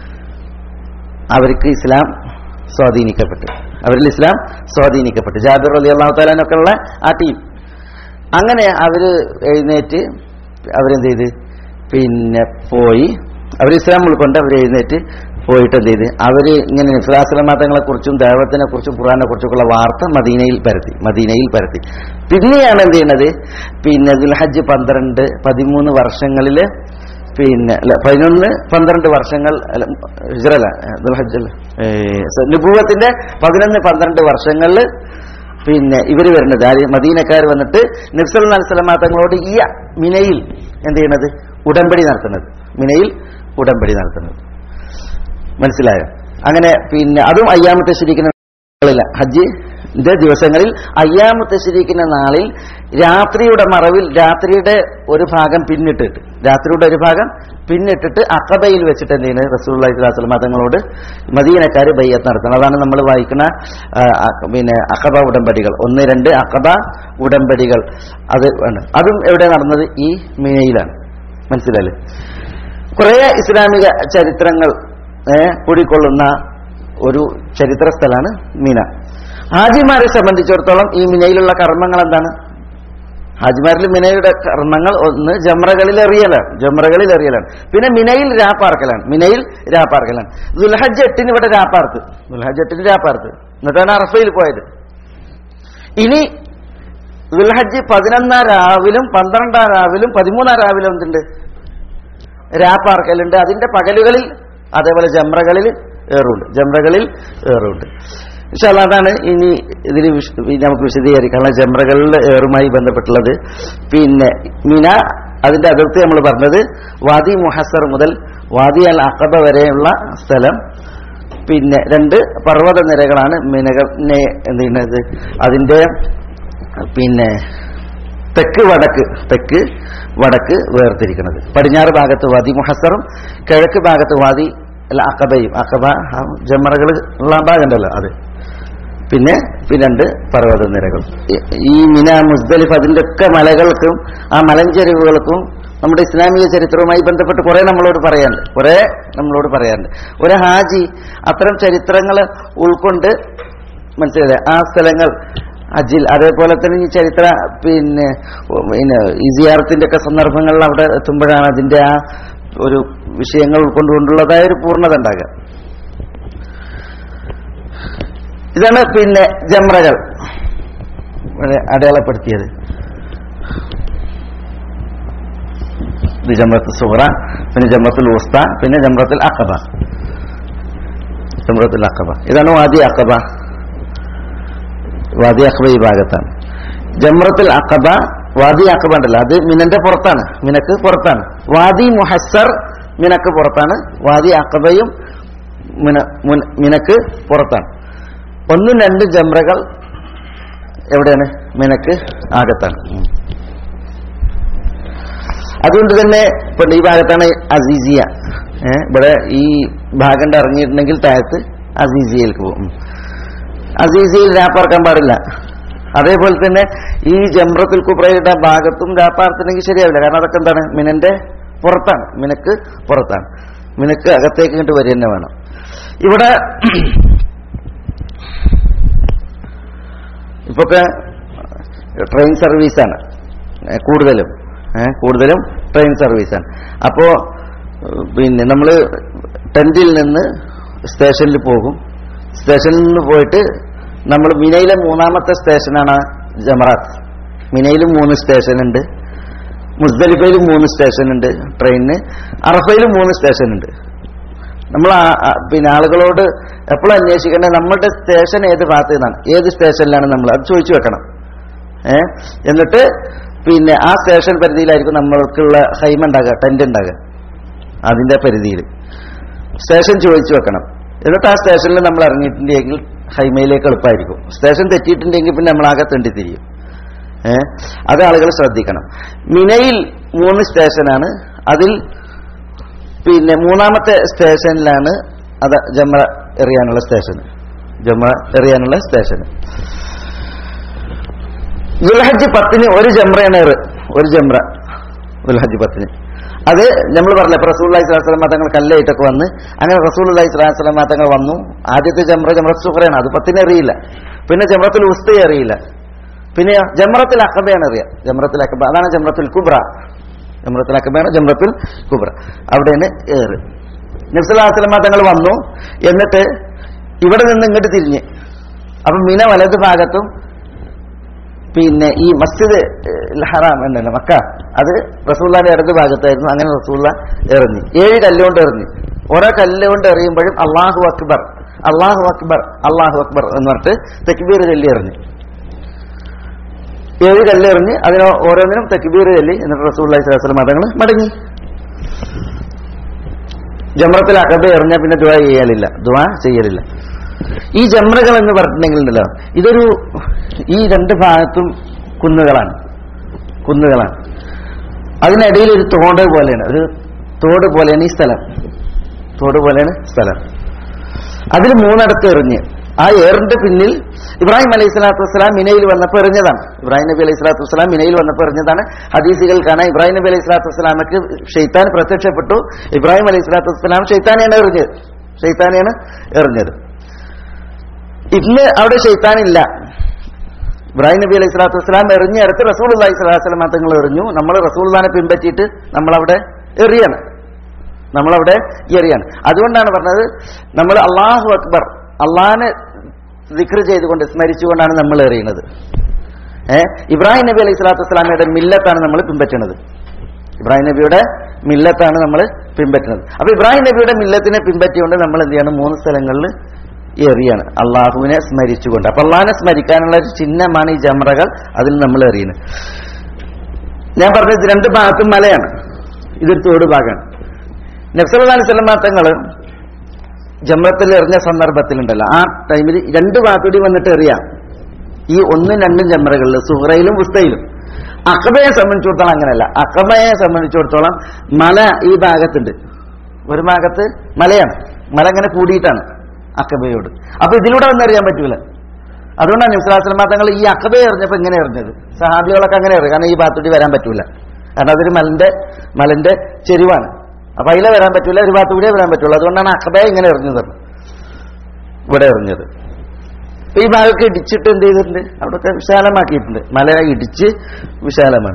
അവർക്ക് ഇസ്ലാം സ്വാധീനിക്കപ്പെട്ടു അവരിൽ ഇസ്ലാം സ്വാധീനിക്കപ്പെട്ടു ജാബിർ അലി അള്ളാഹു താലാനൊക്കെ ഉള്ള ആ ടീം അങ്ങനെ അവര് എഴുന്നേറ്റ് അവരെന്ത് ചെയ്ത് പിന്നെ പോയി അവർ ഇസ്ലാം ഉൾക്കൊണ്ട് അവർ എഴുന്നേറ്റ് പോയിട്ട് എന്ത് ചെയ്ത് അവര് ഇങ്ങനെ നിഫ്ലാസ്ലമാത്തങ്ങളെ കുറിച്ചും ദേവത്തിനെ കുറിച്ചും ഖുറാനെ കുറിച്ചൊക്കെയുള്ള വാർത്ത മദീനയിൽ പരത്തി മദീനയിൽ പരത്തി പിന്നെയാണ് എന്ത് ചെയ്യുന്നത് പിന്നെ ദുൽഹജ്ജ് പന്ത്രണ്ട് പതിമൂന്ന് വർഷങ്ങളില് പിന്നെ അല്ല പതിനൊന്ന് പന്ത്രണ്ട് വർഷങ്ങൾ അല്ല ഹിജ്റല്ല ദുൽഹജ്ജ് അല്ല നുപൂവത്തിന്റെ പതിനൊന്ന് പന്ത്രണ്ട് വർഷങ്ങളിൽ പിന്നെ ഇവർ വരുന്നത് ആര് മദീനക്കാർ വന്നിട്ട് നബ്സൽ അലൈഹിസ്ലാം തങ്ങളോട് ഈ മിനയിൽ എന്ത് ചെയ്യണത് ഉടമ്പടി നടത്തുന്നത് മിനയിൽ ഉടമ്പടി നടത്തുന്നത് മനസ്സിലായോ അങ്ങനെ പിന്നെ അതും അയ്യാമത്തെ ശരിക്കുന്ന നാളില്ല ഹജ്ജ് ഇത് ദിവസങ്ങളിൽ അയ്യാമത്തെ ശരിക്കുന്ന നാളിൽ രാത്രിയുടെ മറവിൽ രാത്രിയുടെ ഒരു ഭാഗം പിന്നിട്ടിട്ട് രാത്രിയുടെ ഒരു ഭാഗം പിന്നിട്ടിട്ട് അക്കബയിൽ വെച്ചിട്ട് എന്ത് ചെയ്യുന്നത് റസൂള്ളി സ്വലാസ്ലം തങ്ങളോട് മദീനക്കാർ ബയ്യത്ത് നടത്തണം അതാണ് നമ്മൾ വായിക്കുന്ന ആ, അ- പിന്നെ അക്കബ ഉടമ്പടികൾ ഒന്ന് രണ്ട് അക്കബ ഉടമ്പടികൾ അത് ആണ് അതും എവിടെ നടന്നത് ഈ മിനയിലാണ് മനസ്സിലായില്ലേ കുറേ ഇസ്ലാമിക ചരിത്രങ്ങൾ ഏ, കൂടിക്കൊള്ളുന്ന ഒരു ചരിത്ര സ്ഥലമാണ് മിന ഹാജിമാരെ സംബന്ധിച്ചിടത്തോളം ഈ മിനയിലുള്ള കർമ്മങ്ങൾ എന്താണ് ഹാജിമാരിൽ മിനയുടെ കർമ്മങ്ങൾ ഒന്ന് ജമ്രകളിൽ എറിയലാണ് ജമ്രകളിൽ എറിയലാണ് പിന്നെ മിനയിൽ രാപ്പാർക്കലാണ് മിനയിൽ രാപ്പാർക്കലാണ് ദുൽഹജ് എട്ടിന് ഇവിടെ രാപ്പാർത്ത് ദുൽഹജ് എട്ടിന് രാപ്പാർത്ത് എന്നിട്ടാണ് അറഫയിൽ പോയത് ഇനി ദുൽഹജ്ജ് പതിനൊന്നാം രാവിലും പന്ത്രണ്ടാം രാവിലും പതിമൂന്നാം രാവിലും എന്തുണ്ട് രാപ്പാർക്കലുണ്ട് അതിന്റെ പകലുകളിൽ അതേപോലെ ജമ്രകളിൽ ഏറുണ്ട് ജമ്രകളിൽ ഏറുണ്ട് ഇൻഷാല്ല അതാണ് ഇനി ഇതിൽ വിശ- ഇനി നമുക്ക് വിശദീകരിക്കാനുള്ള ജമ്രകളിൽ ഏറുമായി ബന്ധപ്പെട്ടുള്ളത് പിന്നെ മിന അതിന്റെ അതിർത്തി നമ്മൾ പറഞ്ഞത് വാദി മുഹസർ മുതൽ വാദി അൽ അഖബ വരെയുള്ള സ്ഥലം പിന്നെ രണ്ട് പർവ്വത നിരകളാണ് മിനകളെ എന്ത് ചെയ്യുന്നത് അതിന്റെ പിന്നെ തെക്ക് വടക്ക് തെക്ക് വടക്ക് വേർതിരിക്കുന്നത് പടിഞ്ഞാറ് ഭാഗത്ത് വാദി മുഹസറും കിഴക്ക് ഭാഗത്ത് വാദി അല്ല അക്കബയും അക്കബ ആ ജമ്മറകൾ ഉള്ള ഭാഗമുണ്ടല്ലോ അത് പിന്നെ പിന്നെ രണ്ട് പർവ്വത നിരകൾ ഈ- ഈ മിന മുസ്ദലിഫ് അതിന്റെ ഒക്കെ മലകൾക്കും ആ മലഞ്ചെരിവുകൾക്കും നമ്മുടെ ഇസ്ലാമിക ചരിത്രവുമായി ബന്ധപ്പെട്ട് കുറെ നമ്മളോട് പറയാനുണ്ട് കുറെ നമ്മളോട് പറയാനുണ്ട് ഒരു ഹാജി അത്തരം ചരിത്രങ്ങൾ ഉൾക്കൊണ്ട് മനസ്സിലായില്ലേ ആ സ്ഥലങ്ങൾ ഹജ്ജിൽ അതേപോലെ തന്നെ ഈ ചരിത്ര പിന്നെ പിന്നെ ഈ സിയാറത്തിന്റെ ഒക്കെ സന്ദർഭങ്ങളിൽ അവിടെ എത്തുമ്പോഴാണ് അതിന്റെ ആ ഒരു വിഷയങ്ങൾ ഉൾക്കൊണ്ടുകൊണ്ടുള്ളതായ ഒരു പൂർണ്ണത ഉണ്ടാകുക ഇതാണ് പിന്നെ ജമ്രകൾ ഇവിടെ അടയാളപ്പെടുത്തിയത് ഇത് ജമ്രത്ത് സുഹറ പിന്നെ ജമ്രത്തുൽ ഉസ്ത പിന്നെ ജമ്രത്തുൽ അക്കബ ജമ്രത്തുൽ അക്കബ ഇതാണ് വാദി അക്കബ വാദി അക്കബ ഈ ഭാഗത്താണ് ജമ്രത്തുൽ അക്കബ വാദി അക്കബ ഉണ്ടല്ലോ അത് മിനന്റെ പുറത്താണ് മിനക്ക് പുറത്താണ് വാദി മുഹസർ മിനക്ക് പുറത്താണ് വാദി അക്കബയും മിന മുൻ- മിനക്ക് പുറത്താണ് ഒന്നും രണ്ടും ജമ്രകൾ എവിടെയാണ് മിനക്ക് ആകത്താണ് ഉം. അതുകൊണ്ട് തന്നെ ഇപ്പൊ ഈ ഭാഗത്താണ് അസീസിയ ഏ, ഇവിടെ ഈ ഭാഗം കൊണ്ട് ഇറങ്ങിയിട്ടുണ്ടെങ്കിൽ താഴത്ത് അസീസിയയിലേക്ക് പോകും അസീസിയയിൽ രാപ്പാർക്കാൻ പാടില്ല അതേപോലെ തന്നെ ഈ ജംറത്തുൽ കുബ്രയുടെ ഭാഗത്തും രാപ്പാർത്തില്ലെങ്കിൽ ശരിയാവില്ല കാരണം അതൊക്കെ എന്താണ് മിനന്റെ പുറത്താണ് മിനക്ക് പുറത്താണ് മിനക്ക് അകത്തേക്ക് ഇങ്ങോട്ട് വരിക തന്നെ വേണം ഇവിടെ ഇപ്പൊക്കെ ട്രെയിൻ സർവീസാണ് ഏ, കൂടുതലും ഏ, കൂടുതലും ട്രെയിൻ സർവീസാണ് അപ്പോ ഏഹ്, പിന്നെ നമ്മൾ ടെന്റിൽ നിന്ന് സ്റ്റേഷനിൽ പോകും സ്റ്റേഷനിൽ നിന്ന് പോയിട്ട് നമ്മൾ മിനയിലെ മൂന്നാമത്തെ സ്റ്റേഷനാണ് ജമറാത്ത് മിനയിലും മൂന്ന് സ്റ്റേഷൻ ഉണ്ട് മുസ്ദലിഫയിലും മൂന്ന് സ്റ്റേഷൻ ഉണ്ട് ട്രെയിനിന് അറഫയിലും മൂന്ന് സ്റ്റേഷൻ ഉണ്ട് നമ്മൾ ആ- ആ- പിന്നെ ആളുകളോട് എപ്പോഴും അന്വേഷിക്കേണ്ടത് നമ്മുടെ സ്റ്റേഷൻ ഏത് ഭാഗത്ത് നിന്നാണ് ഏത് സ്റ്റേഷനിലാണ് നമ്മൾ അത് ചോദിച്ചു വെക്കണം ഏ എന്നിട്ട് പിന്നെ ആ സ്റ്റേഷൻ പരിധിയിലായിരിക്കും നമ്മൾക്കുള്ള ഹൈമ ഉണ്ടാകുക ടെന്റ് ഉണ്ടാകുക അതിന്റെ പരിധിയിൽ സ്റ്റേഷൻ ചോദിച്ചു വെക്കണം എന്നിട്ട് ആ സ്റ്റേഷനിൽ നമ്മൾ ഇറങ്ങിയിട്ടുണ്ടെങ്കിൽ ഹൈമയിലേക്ക് എളുപ്പമായിരിക്കും സ്റ്റേഷൻ തെറ്റിയിട്ടുണ്ടെങ്കിൽ പിന്നെ നമ്മൾ ആകെ തെണ്ടി തിരിയും ഏ അത് ആളുകൾ ശ്രദ്ധിക്കണം മിനയിൽ മൂന്ന് സ്റ്റേഷനാണ് അതിൽ പിന്നെ മൂന്നാമത്തെ സ്റ്റേഷനിലാണ് അത് ജമ്ര എറിയാനുള്ള സ്റ്റേഷൻ ജമ്ര എറിയാനുള്ള സ്റ്റേഷൻ ദുൽഹജ്ജ് പത്തിന് ഒരു ജമ്രയാണ് എറ് ഒരു ജമ്ര ദുൽഹജ്ജ് പത്തിന് അത് നമ്മൾ പറഞ്ഞില്ല ഇപ്പൊ റസൂൽ അലൈഹി സ്വലാം തങ്ങൾ കല്ലായിട്ടൊക്കെ വന്ന് അങ്ങനെ റസൂൽ അലൈഹി സ്വലാം തങ്ങൾ വന്നു ആദ്യത്തെ ജമ്ര ജമ്രത്ത് സുഹറയാണ് അത് പത്തിന് അറിയില്ല പിന്നെ ജമ്രത്തിൽ ഉസ്തയെ അറിയില്ല പിന്നെ ജമ്രത്തിൽ അക്കബയാണ് അറിയാം ജമ്രത്തിൽ അക്കബ അതാണ് ജമ്രത്തുൽ കുബ്ര ജമ്രത്തുൽ അക്കബയാണ് ജമ്രത്തുൽ കുബ്ര അവിടെയാണ് ഏറ് നബ്സലാസ്ലമ തങ്ങൾ വന്നു എന്നിട്ട് ഇവിടെ നിന്ന് ഇങ്ങോട്ട് തിരിഞ്ഞ് അപ്പൊ മിന വലത് ഭാഗത്തും പിന്നെ ഈ മസ്ജിദ് ഏഹ്, ഹറാം ഉണ്ടല്ലോ മക്ക അത് റസൂള്ളാന്റെ ഇടത് ഭാഗത്തായിരുന്നു അങ്ങനെ റസൂള്ള എറിഞ്ഞ് ഏഴ് കല്ലുകൊണ്ട് എറിഞ്ഞ് ഓരോ കല്ലുകൊണ്ട് എറിയുമ്പോഴും അള്ളാഹു അക്ബർ അള്ളാഹു അക്ബർ അള്ളാഹു അക്ബർ എന്ന് പറഞ്ഞിട്ട് തെക്കുബീർ ചൊല്ലി എറിഞ്ഞ് ഏഴ് കല്ലെറിഞ്ഞ് അതിന് ഓരോന്നിനും തെക്കുബീർ ചൊല്ലി എന്നിട്ട് റസൂള്ളി സ്വലം മതങ്ങൾ മടങ്ങി ജമ്രത്തിൽ അകബ എറിഞ്ഞാൽ പിന്നെ ദുവാ ചെയ്യലില്ല ദുവാ ചെയ്യലില്ല ഈ ജമ്രകൾ എന്ന് പറഞ്ഞിട്ടുണ്ടെങ്കിൽ ഉണ്ടല്ലോ ഇതൊരു ഈ രണ്ട് ഭാഗത്തും കുന്നുകളാണ് കുന്നുകളാണ് അതിനിടയിൽ ഒരു തോട് പോലെയാണ് ഒരു തോട് പോലെയാണ് ഈ സ്ഥലം തോട് പോലെയാണ് സ്ഥലം അതിൽ മൂന്നിടത്ത് എറിഞ്ഞ് ആ ഏറിന്റെ പിന്നിൽ ഇബ്രാഹിം അലൈഹി സ്വലാത്തു വസ്സലാം മിനയിൽ വന്നപ്പോൾ എറിഞ്ഞതാണ് ഇബ്രാഹിം നബി അലൈഹി സ്വലാത്തു വസ്സലാം മിനയിൽ വന്നപ്പോൾ എറിഞ്ഞതാണ് ഹദീസുകൾ കാണാൻ ഇബ്രാഹിം നബി അലൈഹി സ്വലാത്തു വസ്സലാമക്ക് ഷെയ്ത്താൻ പ്രത്യക്ഷപ്പെട്ടു ഇബ്രാഹിം അലൈഹി സ്വലാത്തു വസ്സലാം ഷെയ്ത്താനെയാണ് എറിഞ്ഞത് ഷെയ്ത്താനെയാണ് എറിഞ്ഞത് ഇന്ന് അവിടെ ഷെയ്ത്താനില്ല ഇബ്രാഹിം നബി അലൈഹി സ്വലാത്തു വസ്സലാം എറിഞ്ഞെടുത്ത് റസൂൽ അള്ളഹി സ്വലാഹു വസ്ലാം തങ്ങൾ എറിഞ്ഞു നമ്മൾ റസൂൽദാനെ പിൻപറ്റിയിട്ട് നമ്മളവിടെ എറിയാണ് നമ്മളവിടെ എറിയാണ് അതുകൊണ്ടാണ് പറഞ്ഞത് നമ്മൾ അള്ളാഹു അക്ബർ അള്ളാഹിനെ ദിക്ർ ചെയ്തുകൊണ്ട് സ്മരിച്ചുകൊണ്ടാണ് നമ്മൾ എറിയുന്നത് ഏഹ് ഇബ്രാഹിം നബി അലൈഹി സ്വലാത്തു വസ്സലാമയുടെ മില്ലത്താണ് നമ്മൾ പിൻപറ്റുന്നത് ഇബ്രാഹിം നബിയുടെ മില്ലത്താണ് നമ്മൾ പിൻപറ്റുന്നത് അപ്പൊ ഇബ്രാഹിം നബിയുടെ മില്ലത്തിനെ പിൻപറ്റിക്കൊണ്ട് നമ്മൾ എന്ത് ചെയ്യണം മൂന്ന് സ്ഥലങ്ങളിൽ എറിയാണ് അള്ളാഹുവിനെ സ്മരിച്ചുകൊണ്ട് അപ്പൊ അള്ളാഹിനെ സ്മരിക്കാനുള്ള ഒരു ചിഹ്നമാണ് ഈ ജമ്രകൾ അതിൽ നമ്മൾ എറിയുന്നത് ഞാൻ പറഞ്ഞത് രണ്ട് ഭാഗത്തും മലയാണ് ഇതൊരു തോട് ഭാഗമാണ് നബ്സലി സ്വലമാ തങ്ങൾ ജമ്രത്തിൽ എറിഞ്ഞ സന്ദർഭത്തിലുണ്ടല്ലോ ആ ടൈമിൽ രണ്ട് ഭാഗത്തൂടി വന്നിട്ട് എറിയാം ഈ ഒന്നും രണ്ടും ജമ്രകളിൽ സുഹറയിലും ഉസ്തയിലും അക്കബയെ സംബന്ധിച്ചിടത്തോളം അങ്ങനെയല്ല അക്കബയെ സംബന്ധിച്ചിടത്തോളം മല ഈ ഭാഗത്തുണ്ട് ഒരു ഭാഗത്ത് മലയാണ് മല ഇങ്ങനെ കൂടിയിട്ടാണ് അക്കബയോട് അപ്പൊ ഇതിലൂടെ ഒന്നും അറിയാൻ പറ്റൂല അതുകൊണ്ടാണ് നിസ്ലാസ്ലമ തങ്ങൾ ഈ അക്കബയെ എറിഞ്ഞപ്പോ ഇങ്ങനെ എറിഞ്ഞത് സഹാബികളൊക്കെ അങ്ങനെ എറിയും കാരണം ഈ ഭാഗത്തൂടി വരാൻ പറ്റൂല കാരണം അതൊരു മലന്റെ മലന്റെ ചെരിവാണ് അപ്പൊ അതിലെ വരാൻ പറ്റൂല ഒരു ഭാഗത്തൂടെ വരാൻ പറ്റുള്ളൂ അതുകൊണ്ടാണ് അക്കബയെ ഇങ്ങനെ എറിഞ്ഞത് ഇവിടെ എറിഞ്ഞത് അപ്പൊ ഈ ഭാഗമൊക്കെ ഇടിച്ചിട്ട് എന്ത് ചെയ്തിട്ടുണ്ട് അവിടെയൊക്കെ വിശാലമാക്കിയിട്ടുണ്ട് മല ഇടിച്ച് വിശാലമാണ്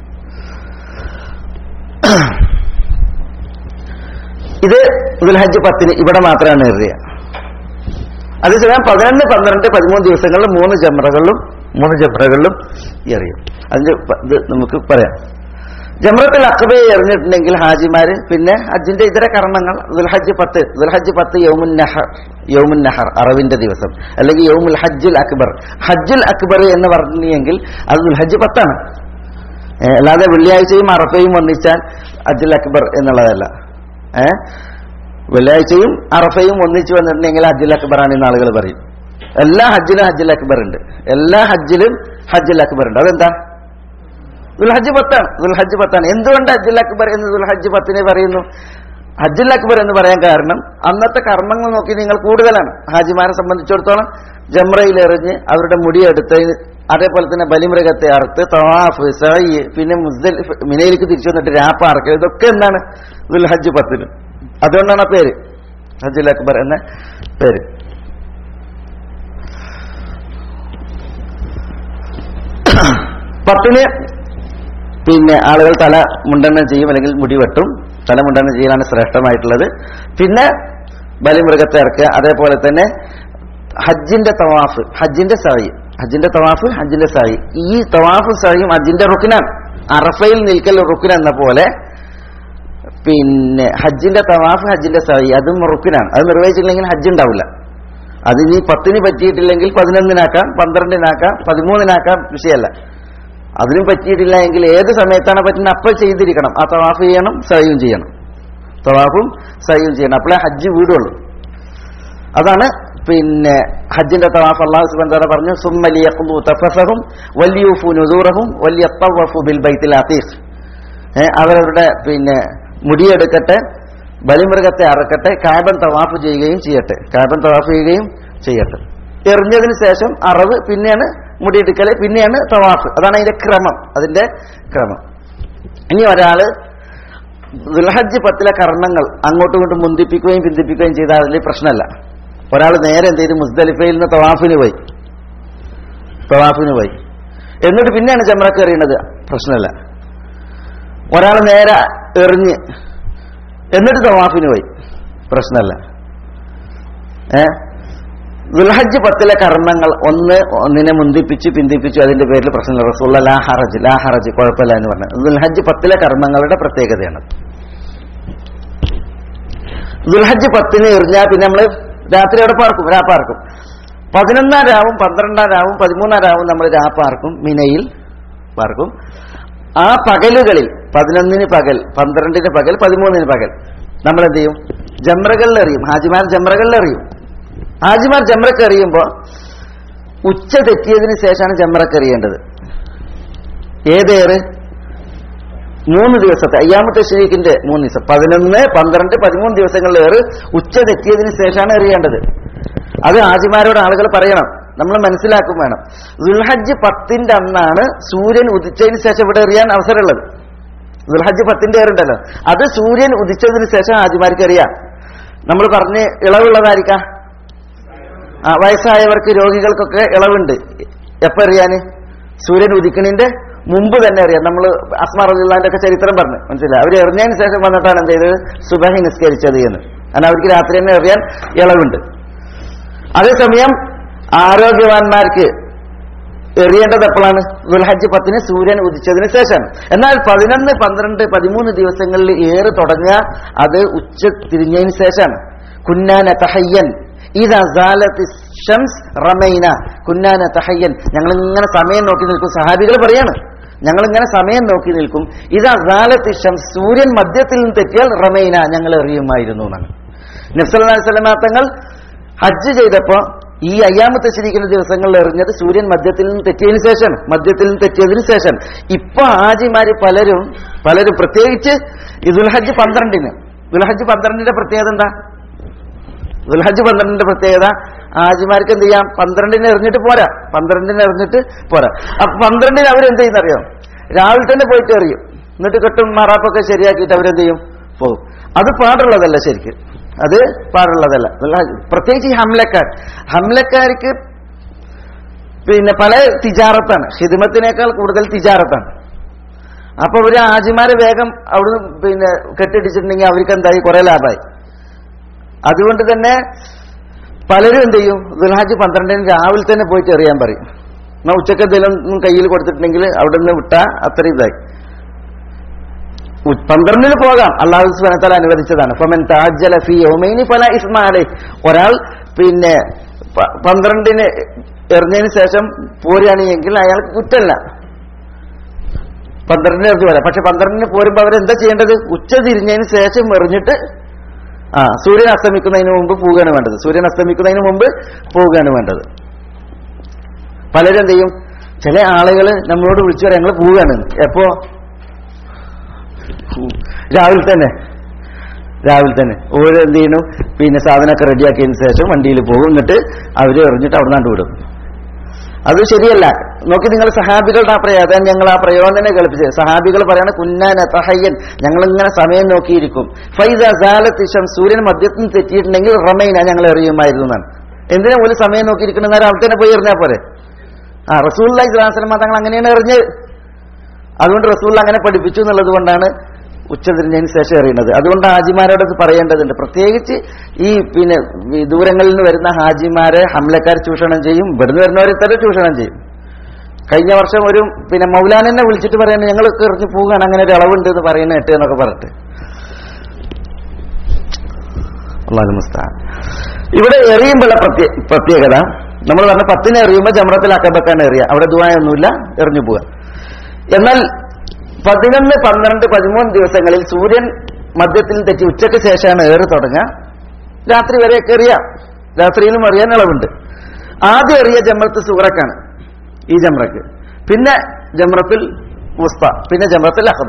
ഇത് ദുൽഹജ്ജ് പത്തിന് ഇവിടെ മാത്രമാണ് എറിയ അതേസമയം പതിനൊന്ന് പന്ത്രണ്ട് പതിമൂന്ന് ദിവസങ്ങളിൽ മൂന്ന് ജമ്രകളിലും മൂന്ന് ജമ്രകളിലും എറിയും അതിന്റെ പ- ഇത് നമുക്ക് പറയാം ജമ്രത്തിൽ അക്കബയെ എറിഞ്ഞിട്ടുണ്ടെങ്കിൽ ഹാജിമാര് പിന്നെ ഹജ്ജിന്റെ ഇതര കർമ്മങ്ങൾ ദുൽഹജ്ജ് പത്ത് ദുൽഹജ്ജ് പത്ത് യൗമുൻ നഹർ യൗമുൻ നഹർ അറവിന്റെ ദിവസം അല്ലെങ്കിൽ യൗമുൽ ഹജ്ജുൽ അക്ബർ ഹജ്ജുൽ അക്ബർ എന്ന് പറഞ്ഞെങ്കിൽ അത് ദുൽഹജ്ജ് പത്താണ് ഏ, അല്ലാതെ വെള്ളിയാഴ്ചയും അറഫയും ഒന്നിച്ചാൽ ഹജ്ജുൽ അക്ബർ എന്നുള്ളതല്ല ഏ വെള്ളിയാഴ്ചയും അറഫയും ഒന്നിച്ചു വന്നിട്ടുണ്ടെങ്കിൽ ഹജ്ജുൽ അക്ബർ ആണെന്ന് ആളുകൾ പറയും എല്ലാ ഹജ്ജിലും ഹജ്ജുൽ അക്ബർ ഉണ്ട് എല്ലാ ഹജ്ജിലും ഹജ്ജുൽ അക്ബർ ഉണ്ട് അതെന്താ ദുൽഹജ്ജ് പത്താണ് ദുൽഹജ്ജ് പത്താണ് എന്തുകൊണ്ട് ഹജ്ജുൽ അക്ബർ എന്ന് ദുൽഹജ്ജ് പത്തിനെ പറയുന്നു ഹജ്ജുൽ അക്ബർ എന്ന് പറയാൻ കാരണം അന്നത്തെ കർമ്മങ്ങൾ നോക്കി നിങ്ങൾ കൂടുതലാണ് ഹാജിമാരെ സംബന്ധിച്ചിടത്തോളം ജംറയിൽ എറിഞ്ഞ് അവരുടെ മുടിയെടുത്ത് അതേപോലെ തന്നെ ബലിമൃഗത്തെ അറുത്ത് തവാഫ് സഹി പിന്നെ മുസ്ദൽ മിനയിലേക്ക് തിരിച്ചു വന്നിട്ട് രാപ്പ അറക്കുക ഇതൊക്കെ എന്താണ് ദുൽഹജ്ജ് പത്തിന് അതുകൊണ്ടാണ് ആ പേര് ഹജ്ജുൽ അക്ബർ എന്ന പേര് പത്തിന് പിന്നെ ആളുകൾ തല മുണ്ടനം ചെയ്യും അല്ലെങ്കിൽ മുടി വെട്ടും തല മുണ്ടനം ചെയ്യലാണ് ശ്രേഷ്ഠമായിട്ടുള്ളത് പിന്നെ ബലിമൃഗത്തെ ഇറക്കുക അതേപോലെ തന്നെ ഹജ്ജിന്റെ തവാഫ് ഹജ്ജിന്റെ സായി ഹജ്ജിന്റെ തവാഫ് ഹജ്ജിന്റെ സായി ഈ തവാഫ് സായിയും ഹജ്ജിന്റെ റുക്കിനാണ് അറഫയിൽ നിൽക്കൽ റുക്കിൻ എന്ന പോലെ പിന്നെ ഹജ്ജിന്റെ തവാഫ് ഹജ്ജിന്റെ സഹി അതും റുക്കിനാണ് അത് നിർവഹിച്ചില്ലെങ്കിൽ ഹജ്ജ് ഉണ്ടാവില്ല അത് ഇനി പത്തിന് പറ്റിയിട്ടില്ലെങ്കിൽ പതിനൊന്നിനാക്കാം പന്ത്രണ്ടിനാക്കാം പതിമൂന്നിനാക്കാം വിഷയമല്ല അതിനും പറ്റിയിട്ടില്ല എങ്കിൽ ഏത് സമയത്താണ് പറ്റുന്നത് അപ്പോൾ ചെയ്തിരിക്കണം ആ തവാഫ് ചെയ്യണം സഹിയും ചെയ്യണം തവാഫും സഹിയും ചെയ്യണം അപ്പോഴേ ഹജ്ജ് വീടുള്ളൂ അതാണ് പിന്നെ ഹജ്ജിന്റെ തവാഫ് അള്ളാഹു സുബാൻ താല പറഞ്ഞു സുമ്മലിയഖ്ലു തഫസഹും വല്യൂഫു നുദൂറഹും വല്യത്തവഫു ബിൽ ബൈത്തിൽ അതീഖ് ഏ, അവരവരുടെ പിന്നെ മുടിയെടുക്കട്ടെ ബലിമൃഗത്തെ അറക്കട്ടെ കാബൻ തവാഫ് ചെയ്യുകയും ചെയ്യട്ടെ കാബൻ തവാഫ് ചെയ്യുകയും ചെയ്യട്ടെ എറിഞ്ഞതിന് ശേഷം അറവ് പിന്നെയാണ് മുടിയെടുക്കല് പിന്നെയാണ് തവാഫ് അതാണ് അതിന്റെ ക്രമം അതിന്റെ ക്രമം ഇനി ഒരാള് ദുൽഹജ്ജ് പത്തിലെ കർമ്മങ്ങൾ അങ്ങോട്ടും ഇങ്ങോട്ടും മുന്തിപ്പിക്കുകയും പിന്തിപ്പിക്കുകയും ചെയ്താൽ അതിൽ പ്രശ്നമല്ല ഒരാൾ നേരെ എന്ത് ചെയ്തു മുസ്ദലിഫയിൽ നിന്ന് തവാഫിന് പോയി തവാഫിന് പോയി എന്നിട്ട് പിന്നെയാണ് ജമ്രക്ക് എറിയുന്നത് പ്രശ്നമല്ല ഒരാൾ നേരെ എറിഞ്ഞ് എന്നിട്ട് തവാഫിന് പോയി പ്രശ്നമല്ല ഏ ദുൽഹജ്ജ് പത്തിലെ കർമ്മങ്ങൾ ഒന്ന് ഒന്നിനെ മുന്തിപ്പിച്ച് പിന്തിപ്പിച്ചു അതിന്റെ പേരിൽ പ്രശ്നമില്ല റസൂള്ള ലാ ഹറജ് ലാ ഹറജ് കുഴപ്പമില്ല എന്ന് പറഞ്ഞു ദുൽഹജ്ജ് പത്തിലെ കർമ്മങ്ങളുടെ പ്രത്യേകതയാണ് ദുൽഹജ്ജ് പത്തിന് എറിഞ്ഞാൽ പിന്നെ നമ്മൾ രാത്രി അവിടെ പാർക്കും രാ പാർക്കും പതിനൊന്നാം രാവും പന്ത്രണ്ടാം രാവും പതിമൂന്നാം രാവും നമ്മൾ രാ പാർക്കും മിനയിൽ പാർക്കും ആ പകലുകളിൽ പതിനൊന്നിന് പകൽ പന്ത്രണ്ടിന് പകൽ പതിമൂന്നിന് പകൽ നമ്മൾ എന്ത് ചെയ്യും ജമ്രകളിൽ എറിയും ഹാജിമാർ ജമ്രകളിൽ എറിയും ഹാജിമാർ ജമ്രക്ക് എറിയുമ്പോൾ ഉച്ച തെറ്റിയതിന് ശേഷമാണ് ജമ്രക്ക് എറിയേണ്ടത് ഏതേറ് മൂന്ന് ദിവസത്തെ അയ്യാമത്തെ ഷരീഖിന്റെ മൂന്ന് ദിവസം പതിനൊന്ന് പന്ത്രണ്ട് പതിമൂന്ന് ദിവസങ്ങളിൽ ഏറ് ഉച്ച തെറ്റിയതിന് ശേഷമാണ് എറിയേണ്ടത് അത് ആജിമാരോട് ആളുകൾ പറയണം നമ്മൾ മനസ്സിലാക്കും വേണം ദുൽഹജ്ജ് പത്തിന്റെ അന്നാണ് സൂര്യൻ ഉദിച്ചതിന് ശേഷം ഇവിടെ എറിയാൻ അവസരമുള്ളത് ദുൽഹജ്ജ് പത്തിന്റെ ഏറുണ്ടല്ലോ അത് സൂര്യൻ ഉദിച്ചതിന് ശേഷം ആജിമാർക്ക് എറിയാം നമ്മൾ പറഞ്ഞ് ഇളവുള്ളതായിരിക്കാം ആ വയസ്സായവർക്ക് രോഗികൾക്കൊക്കെ ഇളവുണ്ട് എപ്പോ എറിയാന് സൂര്യൻ ഉദിക്കണിന്റെ മുമ്പ് തന്നെ അറിയാം നമ്മൾ അസ്മാർ അലിള്ളാന്റെ ഒക്കെ ചരിത്രം പറഞ്ഞു മനസ്സിലായി അവർ എറിഞ്ഞതിന് ശേഷം വന്നിട്ടാണ് എന്ത് ചെയ്തത് സുബഹി നിസ്കരിച്ചത് എന്ന് കാരണം അവർക്ക് രാത്രി തന്നെ എറിയാൻ ഇളവുണ്ട് അതേസമയം ആരോഗ്യവാന്മാർക്ക് എറിയേണ്ടത് എപ്പോഴാണ് ദുൽഹജ്ജ് പത്തിന് സൂര്യൻ ഉദിച്ചതിന് ശേഷം എന്നാൽ പതിനൊന്ന് പന്ത്രണ്ട് പതിമൂന്ന് ദിവസങ്ങളിൽ ഏറ് തുടങ്ങുക അത് ഉച്ച തിരിഞ്ഞതിന് ശേഷമാണ് കുന്നാന തഹയ്യൻ ഇത് അസാലത്ത് ഷംസ് റമൈന കുന്നാന തഹയ്യൻ ഞങ്ങളിങ്ങനെ സമയം നോക്കി നിൽക്കും സഹാബികൾ പറയാണ് ഞങ്ങളിങ്ങനെ സമയം നോക്കി നിൽക്കും ഇത് അസാലത്ത് ഷംസ് സൂര്യൻ മധ്യത്തിൽ നിന്ന് തെറ്റിയാൽ റമൈന ഞങ്ങൾ എറിയുമായിരുന്നു എന്നാണ് നബ്സല്ലാ സ്വലമാ തങ്ങൾ ഹജ്ജ് ചെയ്തപ്പോ ഈ അയ്യാമത്തെ ശരിക്കുന്ന ദിവസങ്ങളിൽ എറിഞ്ഞത് സൂര്യൻ മധ്യത്തിൽ നിന്ന് തെറ്റിയതിനു ശേഷം മധ്യത്തിൽ നിന്ന് തെറ്റിയതിനു ശേഷം ഇപ്പൊ ആജിമാര് പലരും പലരും പ്രത്യേകിച്ച് ഈ ദുൽഹജ്ജ് പന്ത്രണ്ടിന് ദുൽഹജ്ജ് പന്ത്രണ്ടിന്റെ പ്രത്യേകത എന്താ ദുൽഹജ്ജ് പന്ത്രണ്ടിന്റെ പ്രത്യേകത ആജിമാർക്ക് എന്ത് ചെയ്യാം പന്ത്രണ്ടിന് എറിഞ്ഞിട്ട് പോരാ പന്ത്രണ്ടിന് എറിഞ്ഞിട്ട് പോരാ അപ്പൊ പന്ത്രണ്ടിന് അവരെന്ത് ചെയ്യുന്നറിയോ രാവിലെ തന്നെ പോയിട്ട് എറിയും എന്നിട്ട് കെട്ടും മറാപ്പൊക്കെ ശരിയാക്കിയിട്ട് അവരെന്ത് ചെയ്യും പോകും അത് പാടുള്ളതല്ല ശരിക്കും അത് പാടുള്ളതല്ല ദുൽഹജ്ജ് പ്രത്യേകിച്ച് ഈ ഹംലക്കാർ ഹംലക്കാർക്ക് പിന്നെ പല തിജാറത്താണ് ഹിദ്മത്തിനേക്കാൾ കൂടുതൽ തിജാറത്താണ് അപ്പൊ ഒരു ആജിമാര് വേഗം അവിടുന്ന് പിന്നെ കെട്ടിടിച്ചിട്ടുണ്ടെങ്കിൽ അവർക്ക് എന്തായി കുറെ ലാഭമായി അതുകൊണ്ട് തന്നെ പലരും എന്ത് ചെയ്യും ദുൽഹാജ് പന്ത്രണ്ടിന് രാവിലെ തന്നെ പോയിട്ട് എറിയാൻ പറയും എന്നാൽ ഉച്ചക്ക് എന്തെങ്കിലും കയ്യിൽ കൊടുത്തിട്ടുണ്ടെങ്കിൽ അവിടെ നിന്ന് വിട്ടാ അത്രയും ഇതായി ഉ- പന്ത്രണ്ടിന് പോകാം അള്ളാഹു സുബാനത്താൽ അനുവദിച്ചതാണ് ഫമൻ താജ്ജല ഫി യൗമൈനി ഫല ഇസ്മാലെ ഒരാൾ പിന്നെ പ- പന്ത്രണ്ടിന് എറിഞ്ഞതിന് ശേഷം പോരുകയാണെങ്കിൽ അയാൾക്ക് കുറ്റല്ല പന്ത്രണ്ടിന് എറിഞ്ഞു പോരാ പക്ഷെ പന്ത്രണ്ടിന് പോരുമ്പോൾ അവരെന്താ ചെയ്യേണ്ടത് ഉച്ച തിരിഞ്ഞതിന് ശേഷം എറിഞ്ഞിട്ട് ആ സൂര്യൻ അസ്തമിക്കുന്നതിന് മുമ്പ് പോവുകയാണ് വേണ്ടത് സൂര്യൻ അസ്തമിക്കുന്നതിന് മുമ്പ് പോവുകയാണ് വേണ്ടത് പലരും എന്ത് ചെയ്യും ചില ആളുകൾ നമ്മളോട് വിളിച്ചു പറയാം ഞങ്ങൾ പോവുകയാണ് എപ്പോ രാവിലെ തന്നെ രാവിലെ തന്നെ ഓരോ എന്ത് ചെയ്യണു പിന്നെ സാധനമൊക്കെ റെഡിയാക്കിയതിന് ശേഷം വണ്ടിയിൽ പോകും എന്നിട്ട് അവര് എറിഞ്ഞിട്ട് അവിടെ നിന്നാണ്ട് വിടും അത് ശരിയല്ല നോക്കി നിങ്ങൾ സഹാബികളുടെ ആ പ്രയോഗം അതാണ് ഞങ്ങൾ ആ പ്രയോജനം കളിപ്പിച്ചത് സഹാബികൾ പറയണ കുന്നാന തഹയ്യൻ ഞങ്ങൾ ഇങ്ങനെ സമയം നോക്കിയിരിക്കും ഫൈദ സാലത്തിഷം സൂര്യൻ മധ്യത്തിൽ നിന്ന് തെറ്റിയിട്ടുണ്ടെങ്കിൽ റമൈന ഞങ്ങൾ എറിയുമായിരുന്നു എന്നാണ് എന്തിനാ ഒരു സമയം നോക്കിയിരിക്കുന്ന നേരം അവിടെ തന്നെ പോയി എറിഞ്ഞാൽ പോരെ ആ റസൂല്ലാ ഇസ്ലാസ്ലമ തങ്ങൾ അങ്ങനെയാണ് എറിഞ്ഞത് അതുകൊണ്ട് റസൂൽ അങ്ങനെ പഠിപ്പിച്ചു എന്നുള്ളത് കൊണ്ടാണ് ഉച്ചതിരിഞ്ഞതിന് ശേഷം എറിയുന്നത് അതുകൊണ്ട് ഹാജിമാരോട് ഇത് പറയേണ്ടതുണ്ട് പ്രത്യേകിച്ച് ഈ പിന്നെ ഈ ദൂരങ്ങളിൽ നിന്ന് വരുന്ന ഹാജിമാരെ ഹംലക്കാർ ചൂഷണം ചെയ്യും ഇവിടുന്ന് വരുന്നവരെ തന്നെ ചൂഷണം ചെയ്യും കഴിഞ്ഞ വർഷം ഒരു പിന്നെ മൗലാനെന്നെ വിളിച്ചിട്ട് പറയുന്നത് ഞങ്ങൾ എറിഞ്ഞു പോവുകയാണ് അങ്ങനെ ഒരു അളവുണ്ട് എന്ന് പറയുന്ന കേട്ട് എന്നൊക്കെ പറഞ്ഞിട്ട് അള്ളാഹു മുസ്താൻ ഇവിടെ എറിയുമ്പോഴുള്ള പ്രത്യേക പ്രത്യേകത നമ്മൾ പറഞ്ഞ പത്തിന് എറിയുമ്പോൾ ജമറത്തിൽ അക്കബക്കാണ് എറിയുക അവിടെ ദുബായൊന്നുമില്ല എറിഞ്ഞു പോവുക എന്നാൽ പതിനൊന്ന് പന്ത്രണ്ട് പതിമൂന്ന് ദിവസങ്ങളിൽ സൂര്യൻ മധ്യത്തിൽ തെറ്റി ഉച്ചയ്ക്ക് ശേഷമാണ് ഏറ് തുടങ്ങുക രാത്രി വരെയൊക്കെ എറിയാം രാത്രിയിലും എറിയാൻ ഇളവുണ്ട് ആദ്യം എറിയ ജമ്രത്ത് സൂറക്കാണ് ഈ ജമ്രക്ക് പിന്നെ ജമ്രത്തിൽ മുസ്ത പിന്നെ ജമ്രത്തിൽ അഹദ